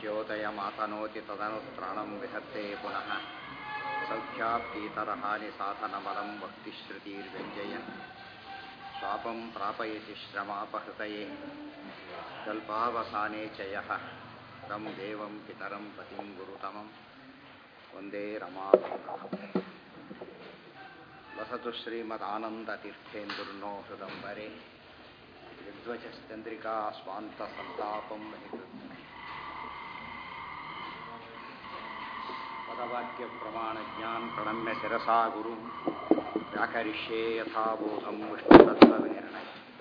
मृत्योदयमातनोति तदनुत्राणं विहत्ते पुनः सौख्याप्तीतरहानि साधनमलं भक्तिश्रुतिर्व्यञ्जयन् स्वापं प्रापयति श्रमापहृतये कल्पावसाने च यः तं देवं पितरं पतिं गुरुतमं वन्दे रमातुङ्गम् वसतु श्रीमदानन्दतीर्थेन्दुर्नो हृदम्बरे विध्वजश्चन्द्रिका स्वान्तसन्तापं पदवाक्यप्रमाणज्ञान् प्रणम्य शिरसा गुरुं व्याकरिष्ये यथाबोधं विष्णुतत्त्वविनिर्णय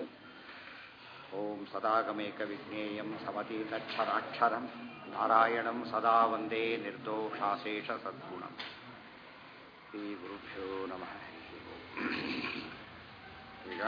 ॐ सदागमेकविज्ञेयं समतीतक्षराक्षरं नारायणं सदा वन्दे निर्दोषाशेषसद्गुणम् ಶ್ರೀಗುರುಭ್ಯೋ ನಮಃ ಈಗ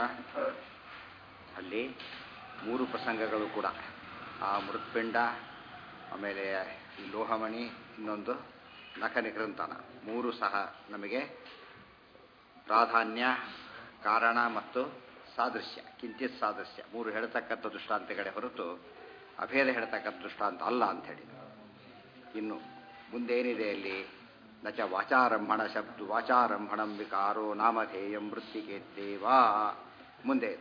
ಅಲ್ಲಿ ಮೂರು ಪ್ರಸಂಗಗಳು ಕೂಡ ಆ ಮೃತ್ಪಿಂಡ ಆಮೇಲೆ ಈ ಲೋಹಮಣಿ ಇನ್ನೊಂದು ನಖನಿಕೃಂತನ ಮೂರು ಸಹ ನಮಗೆ ಪ್ರಾಧಾನ್ಯ ಕಾರಣ ಮತ್ತು ಸಾದೃಶ್ಯ ಕಿಂಚಿತ್ ಸಾದೃಶ್ಯ ಮೂರು ಹೇಳ್ತಕ್ಕಂಥ ದೃಷ್ಟಾಂತಗಳೇ ಹೊರತು ಅಭೇದ ಹೇಳ್ತಕ್ಕಂಥ ದೃಷ್ಟಾಂತ ಅಲ್ಲ ಅಂಥೇಳಿ ಇನ್ನು ಮುಂದೇನಿದೆ ಅಲ್ಲಿ ನಚ ವಾಚಾರಂಭಣ ಶಬ್ದ ವಾಚಾರಂಭಣಂ ವಿಕಾರೋ ನಾಮಧೇಯಂ ವೃತ್ತಿಗೆದ್ದೇವಾ ಮುಂದೆ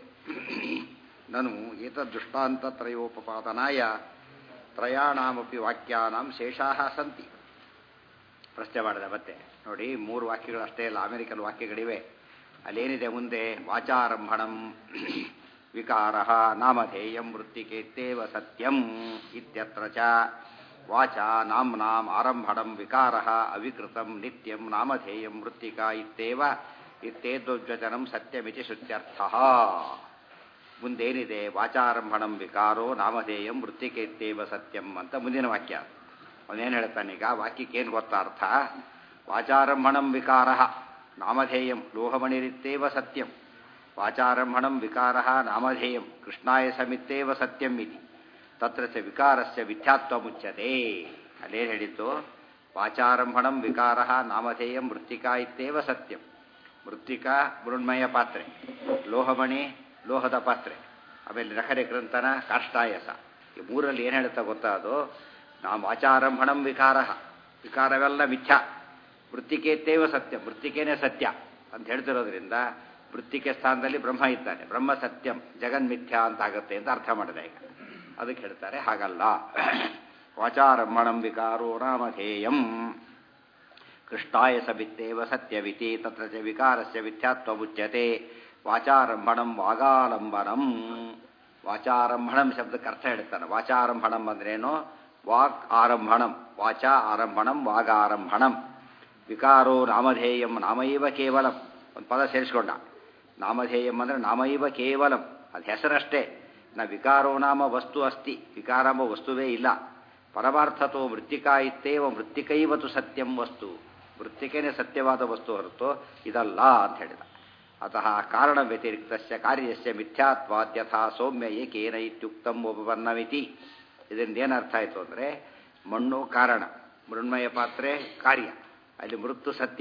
ನನು ಏತದೃಷ್ಟಾಂತತ್ರಯೋಪಪಾದನಾಯ ತ್ರಯಾಣಾಮಪಿ ವಾಕ್ಯಾನಾಂ ಶೇಷಾಹ ಸಂತಿ ಪ್ರಶ್ನೆ ಮಾಡಿದೆ ಮತ್ತೆ ನೋಡಿ ಮೂರು ವಾಕ್ಯಗಳು ಅಷ್ಟೇ ಇಲ್ಲ ಅಮೆರಿಕನ್ ವಾಕ್ಯಗಳಿವೆ ಅಲ್ಲೇನಿದೆ ಮುಂದೆ ವಾಚಾರಂಭಣಂ ವಿಕಾರ ನಾಮಧೇಯಂ ವೃತ್ತಿಗೆತ್ತೇವ ಸತ್ಯಂ ಇತ್ಯತ್ರ ಚ ವಾಚ ನಾಮ್ನಾಂ ಆರಂಭಣಂ ವಿಕಾರ ಅವಿಕೃತಂ ನಿತ್ಯಂ ನಾಮಧೇಯಂ ವೃತ್ತಿಕಾ ಇತ್ತೇವ ಇತ್ತೇದ್ವಚನಂ ಸತ್ಯಮಿತಿ ಶ್ರುತ್ಯರ್ಥ ಮುಂದೇನಿದೆ ವಾಚಾರಂಭಣಂ ವಿಕಾರೋ ನಾಮಧೇಯಂ ವೃತ್ತಿಕೇತ್ತೇವ ಸತ್ಯಂ ಅಂತ ಮುಂದಿನ ವಾಕ್ಯ ಅವನೇನು ಹೇಳ್ತಾನೀಗ ವಾಕ್ಯಕ್ಕೇನು ಗೊತ್ತಾ ಅರ್ಥ ವಾಚಾರಂಭಣಂ ವಿಕಾರ ನಾಮಧೇಯಂ ಲೋಹಮಣಿರಿತ್ತೇವ ಸತ್ಯಂ ವಾಚಾರಂಭಣಂ ವಿಕಾರ ನಾಮಧೇಯಂ ಕೃಷ್ಣಾಯ ಸಮಿತ್ತೇವ ಸತ್ಯಂ ಇತಿ ತತ್ರ ಚ ವಿಕಾರಸ್ಯ ಮಿಥ್ಯಾತ್ವ ಮುಚ್ಚತೆ ಅಲ್ಲೇನು ಹೇಳಿದ್ದು ವಾಚಾರಂಭಣಂ ವಿಕಾರ ನಾಮಧೇಯಂ ಮೃತ್ತಿಕಾ ಇತ್ತೇವ ಸತ್ಯಂ ಮೃತ್ತಿಕಾ ಮೃಣ್ಮಯ ಪಾತ್ರೆ ಲೋಹಮಣಿ ಲೋಹದ ಪಾತ್ರೆ ಆಮೇಲೆ ನಖರೆ ಗ್ರಂಥನ ಕಾಷ್ಟಾಯಸ ಈ ಮೂರಲ್ಲಿ ಏನು ಹೇಳ್ತಾ ಗೊತ್ತಾ ಅದು ನಾವು ವಾಚಾರಂಭಣಂ ವಿಕಾರ ವಿಕಾರವೆಲ್ಲ ಮಿಥ್ಯಾ ವೃತ್ತಿಕೇತ್ತೇವ ಸತ್ಯ ವೃತ್ತಿಕೇನೆ ಸತ್ಯ ಅಂತ ಹೇಳ್ತಿರೋದ್ರಿಂದ ವೃತ್ತಿಕೆ ಸ್ಥಾನದಲ್ಲಿ ಬ್ರಹ್ಮ ಇದ್ದಾನೆ ಬ್ರಹ್ಮ ಸತ್ಯಂ ಜಗನ್ಮಿಥ್ಯಾ ಅಂತ ಆಗುತ್ತೆ ಅಂತ ಅರ್ಥ ಮಾಡಿದೆ ಈಗ ಅದಕ್ಕೆ ಹೇಳ್ತಾರೆ ಹಾಗಲ್ಲ ವಾಚಾರಂಭಣಂ ವಿಕಾರೋ ನಾಮಧೇಯಂ ಕೃಷ್ಣಾಯ ಸಬಿತ್ತೇವ ಸತ್ಯವಿತಿ ತತ್ರ ಚ ವಿಕಾರಸ್ಯ ಮಿಥ್ಯಾತ್ವ ಮುಚ್ಯತೆ ವಾಚಾರಂಭಣಂ ವಾಗಾಲಂಬನಂ ವಾಚಾರಂಭಣಂ ಶಬ್ದಕ್ಕೆ ಅರ್ಥ ಹೇಳ್ತಾನೆ ವಾಚಾರಂಭಣಂ ಅಂದ್ರೇನು ವಾಕ್ ಆರಂಭಣಂ ವಾಚಾ ಆರಂಭಣಂ ವಾಗಾರಂಭಣಂ ವಿಕಾರೋ ನಾಮಧೇಯಂ ನಾಮೈವ ಕೇವಲಂ ಒಂದು ಪದ ಸೇರಿಸ್ಕೊಂಡ ನಾಮಧೇಯಂ ಅಂದರೆ ನಾಮೈವ ಕೇವಲಂ ಅದು ಹೆಸರಷ್ಟೇ ನ ವಿಕಾರೋ ನಾಮ ವಸ್ತು ಅಸ್ತಿ ವಿಕಾರಾಮ ವಸ್ತುವೇ ಇಲ್ಲ ಪರಮಾರ್ಥತೋ ಮೃತ್ತಿಕಾ ಇತ್ತೇವ ಮೃತ್ತಿಕೈವತು ಸತ್ಯಂ ವಸ್ತು ಮೃತ್ತಿಕೆನೇ ಸತ್ಯವಾದ ವಸ್ತು ಹೊರತು ಇದಲ್ಲ ಅಂತ ಹೇಳಿದ ಅತಃ ಕಾರಣ ವ್ಯತಿರಿಕ್ತಸ್ಯ ಕಾರ್ಯಸ್ಯ ಮಿಥ್ಯಾತ್ವಾದ್ಯಥಾ ಸೌಮ್ಯ ಏಕೇನ ಇತ್ಯುಕ್ತಂ ಉಪಪನ್ನಮಿತಿ ಇದರಿಂದ ಏನರ್ಥ ಆಯಿತು ಅಂದರೆ ಮಣ್ಣು ಕಾರಣ ಮೃಣ್ಮಯ ಪಾತ್ರೆ ಕಾರ್ಯ ಅಲ್ಲಿ ಮೃತ್ತು ಸತ್ಯ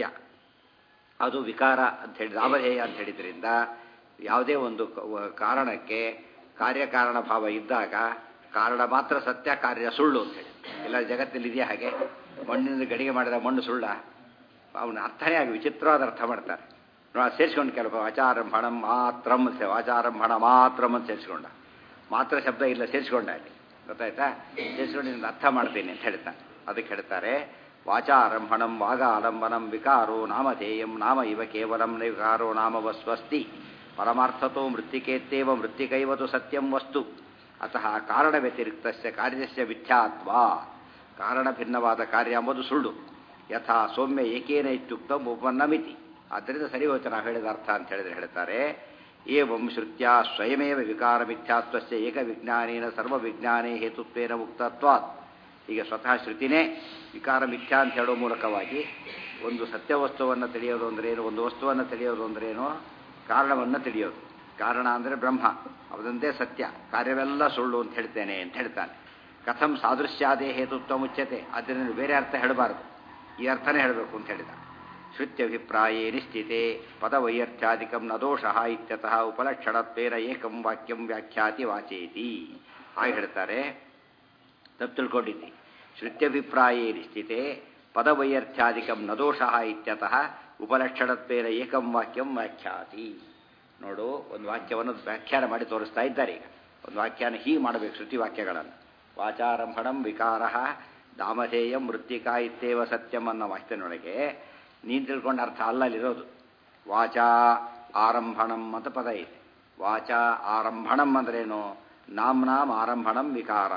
ಅದು ವಿಕಾರ ಅಂತ ಹೇಳಿ ರಾಮಧೇಯ ಅಂತ ಹೇಳಿದ್ರಿಂದ ಯಾವುದೇ ಒಂದು ಕಾರಣಕ್ಕೆ ಕಾರ್ಯಕಾರಣ ಭಾವ ಇದ್ದಾಗ ಕಾರಣ ಮಾತ್ರ ಸತ್ಯ ಕಾರ್ಯ ಸುಳ್ಳು ಅಂತ ಹೇಳಿ ಎಲ್ಲ ಜಗತ್ತಲ್ಲಿ ಇದೆಯಾ ಹಾಗೆ ಮಣ್ಣಿನಿಂದ ಗಡಿಗೆ ಮಾಡಿದ ಮಣ್ಣು ಸುಳ್ಳ ಅವನ ಅರ್ಥನೇ ಆಗಿ ವಿಚಿತ್ರವಾದ ಅರ್ಥ ಮಾಡ್ತಾರೆ ಸೇರಿಸ್ಕೊಂಡು ಕೆಲವು ವಾಚಾರಂಭಣ ಮಾತ್ರಂ ವಾಚಾರಂಭಣ ಮಾತ್ರಂ ಅಂತ ಸೇರಿಸ್ಕೊಂಡ ಮಾತ್ರ ಶಬ್ದ ಇಲ್ಲ ಸೇರಿಸ್ಕೊಂಡ ಅಲ್ಲಿ ಗೊತ್ತಾಯ್ತಾ ಸೇರಿಸ್ಕೊಂಡು ಅರ್ಥ ಮಾಡ್ತೀನಿ ಅಂತ ಹೇಳ್ತಾನೆ ಅದಕ್ಕೆ ಹೇಳ್ತಾರೆ ವಾಚಾರಂಭಣಂ ವಾಗ ಆಲಂಬನಂ ವಿಕಾರೋ ನಾಮಧೇಯಂ ನಾಮ ಇವ ಕೇವಲಂ ವಿಕಾರೋ ನಾಮ ವಸ್ವಸ್ತಿ ಪರಮಾರ್ಥತೋ ಮೃತ್ತಿಕೇತ್ತೇವ ಮೃತ್ತಿಕೈವತು ಸತ್ಯಂ ವಸ್ತು ಅತಃ ಕಾರಣ ವ್ಯತಿರಿಕ್ತಸ್ಯ ಕಾರ್ಯಸ್ಯ ಮಿಥ್ಯಾತ್ವ ಕಾರಣ ಭಿನ್ನವಾದ ಕಾರ್ಯ ಎಂಬುದು ಸುಳ್ಳು ಯಥಾ ಸೌಮ್ಯ ಏಕೇನ ಇತ್ಯುಕ್ತ ಉಪನ್ನಮಿತಿ ಆದ್ದರಿಂದ ಸರಿ ಹೋಯ್ತು ನಾವು ಹೇಳಿದ ಅರ್ಥ ಅಂತ ಹೇಳಿದ್ರೆ ಹೇಳ್ತಾರೆ ಏವಂ ಶ್ರುತ್ಯ ಸ್ವಯಮೇವ ವಿಕಾರ ಮಿಥ್ಯಾತ್ವಸ್ಯ ಏಕ ವಿಜ್ಞಾನೇನ ಸರ್ವ ವಿಜ್ಞಾನೇ ಹೇತುತ್ವೇನ ಮುಕ್ತತ್ವಾತ್ ಈಗ ಸ್ವತಃ ಶ್ರುತಿನೇ ವಿಕಾರ ಮಿಥ್ಯಾ ಅಂತ ಹೇಳೋ ಮೂಲಕವಾಗಿ ಒಂದು ಸತ್ಯ ವಸ್ತುವನ್ನು ತಿಳಿಯೋದು ಅಂದ್ರೇನು ಒಂದು ವಸ್ತುವನ್ನು ತಿಳಿಯೋದು ಅಂದ್ರೇನು ಕಾರಣವನ್ನು ತಿಳಿಯೋದು ಕಾರಣ ಅಂದರೆ ಬ್ರಹ್ಮ ಅವದಂತೆ ಸತ್ಯ ಕಾರ್ಯವೆಲ್ಲ ಸುಳ್ಳು ಅಂತ ಹೇಳ್ತೇನೆ ಅಂತ ಹೇಳ್ತಾನೆ ಕಥಂ ಸಾದೃಶ್ಯಾದೇ ಹೇತುತ್ವ ಮುಚ್ಚತೆ ಆದ್ದರಿಂದ ಬೇರೆ ಅರ್ಥ ಹೇಳಬಾರದು ಈ ಅರ್ಥನೇ ಹೇಳಬೇಕು ಅಂತ ಹೇಳಿದ ಶ್ರುತ್ಯಭಿಪ್ರಾಯೇ ನಿಶ್ಚಿತೆ ಪದವೈಯರ್ಥ್ಯಾದಿಕಂ ನ ದೋಷ ಇತ್ಯತಃ ಉಪಲಕ್ಷಣತ್ವೇನ ಏಕಂ ವಾಕ್ಯಂ ವ್ಯಾಖ್ಯಾತಿ ವಾಚೇತಿ ಹಾಗೆ ಹೇಳ್ತಾರೆ ತಪ್ಪು ತಿಳ್ಕೊಂಡಿದ್ದಿ ಶ್ರುತ್ಯಭಿಪ್ರಾಯೇರಿ ಸ್ಥಿತೆ ಪದವೈಯರ್ಥ್ಯಾಧಿಕಂ ನದೋಷ ಇತ್ಯತಃ ಉಪಲಕ್ಷಣತ್ವೇನ ಏಕಂ ವಾಕ್ಯಂ ವ್ಯಾಖ್ಯಾತಿ ನೋಡು ಒಂದು ವಾಕ್ಯವನ್ನು ವ್ಯಾಖ್ಯಾನ ಮಾಡಿ ತೋರಿಸ್ತಾ ಇದ್ದಾರೆ ಈಗ ಒಂದು ವಾಕ್ಯನ ಹೀಗೆ ಮಾಡಬೇಕು ಶ್ರುತಿ ವಾಕ್ಯಗಳನ್ನು ವಾಚಾರಂಭಣಂ ವಿಕಾರ ದಾಮಧೇಯಂ ಮೃತ್ತಿಕಾ ಇತ್ತೇವ ಸತ್ಯಂ ಅನ್ನೋ ವಾಕ್ಯನೊಳಗೆ ನೀನು ತಿಳ್ಕೊಂಡ ಅರ್ಥ ಅಲ್ಲಲ್ಲಿರೋದು ವಾಚಾ ಆರಂಭಣಂ ಅಂತ ಪದ ಇದೆ ವಾಚಾ ಆರಂಭಣಂ ಅಂದ್ರೇನು ನಾಮ್ನಾಮ್ ಆರಂಭಣಂ ವಿಕಾರ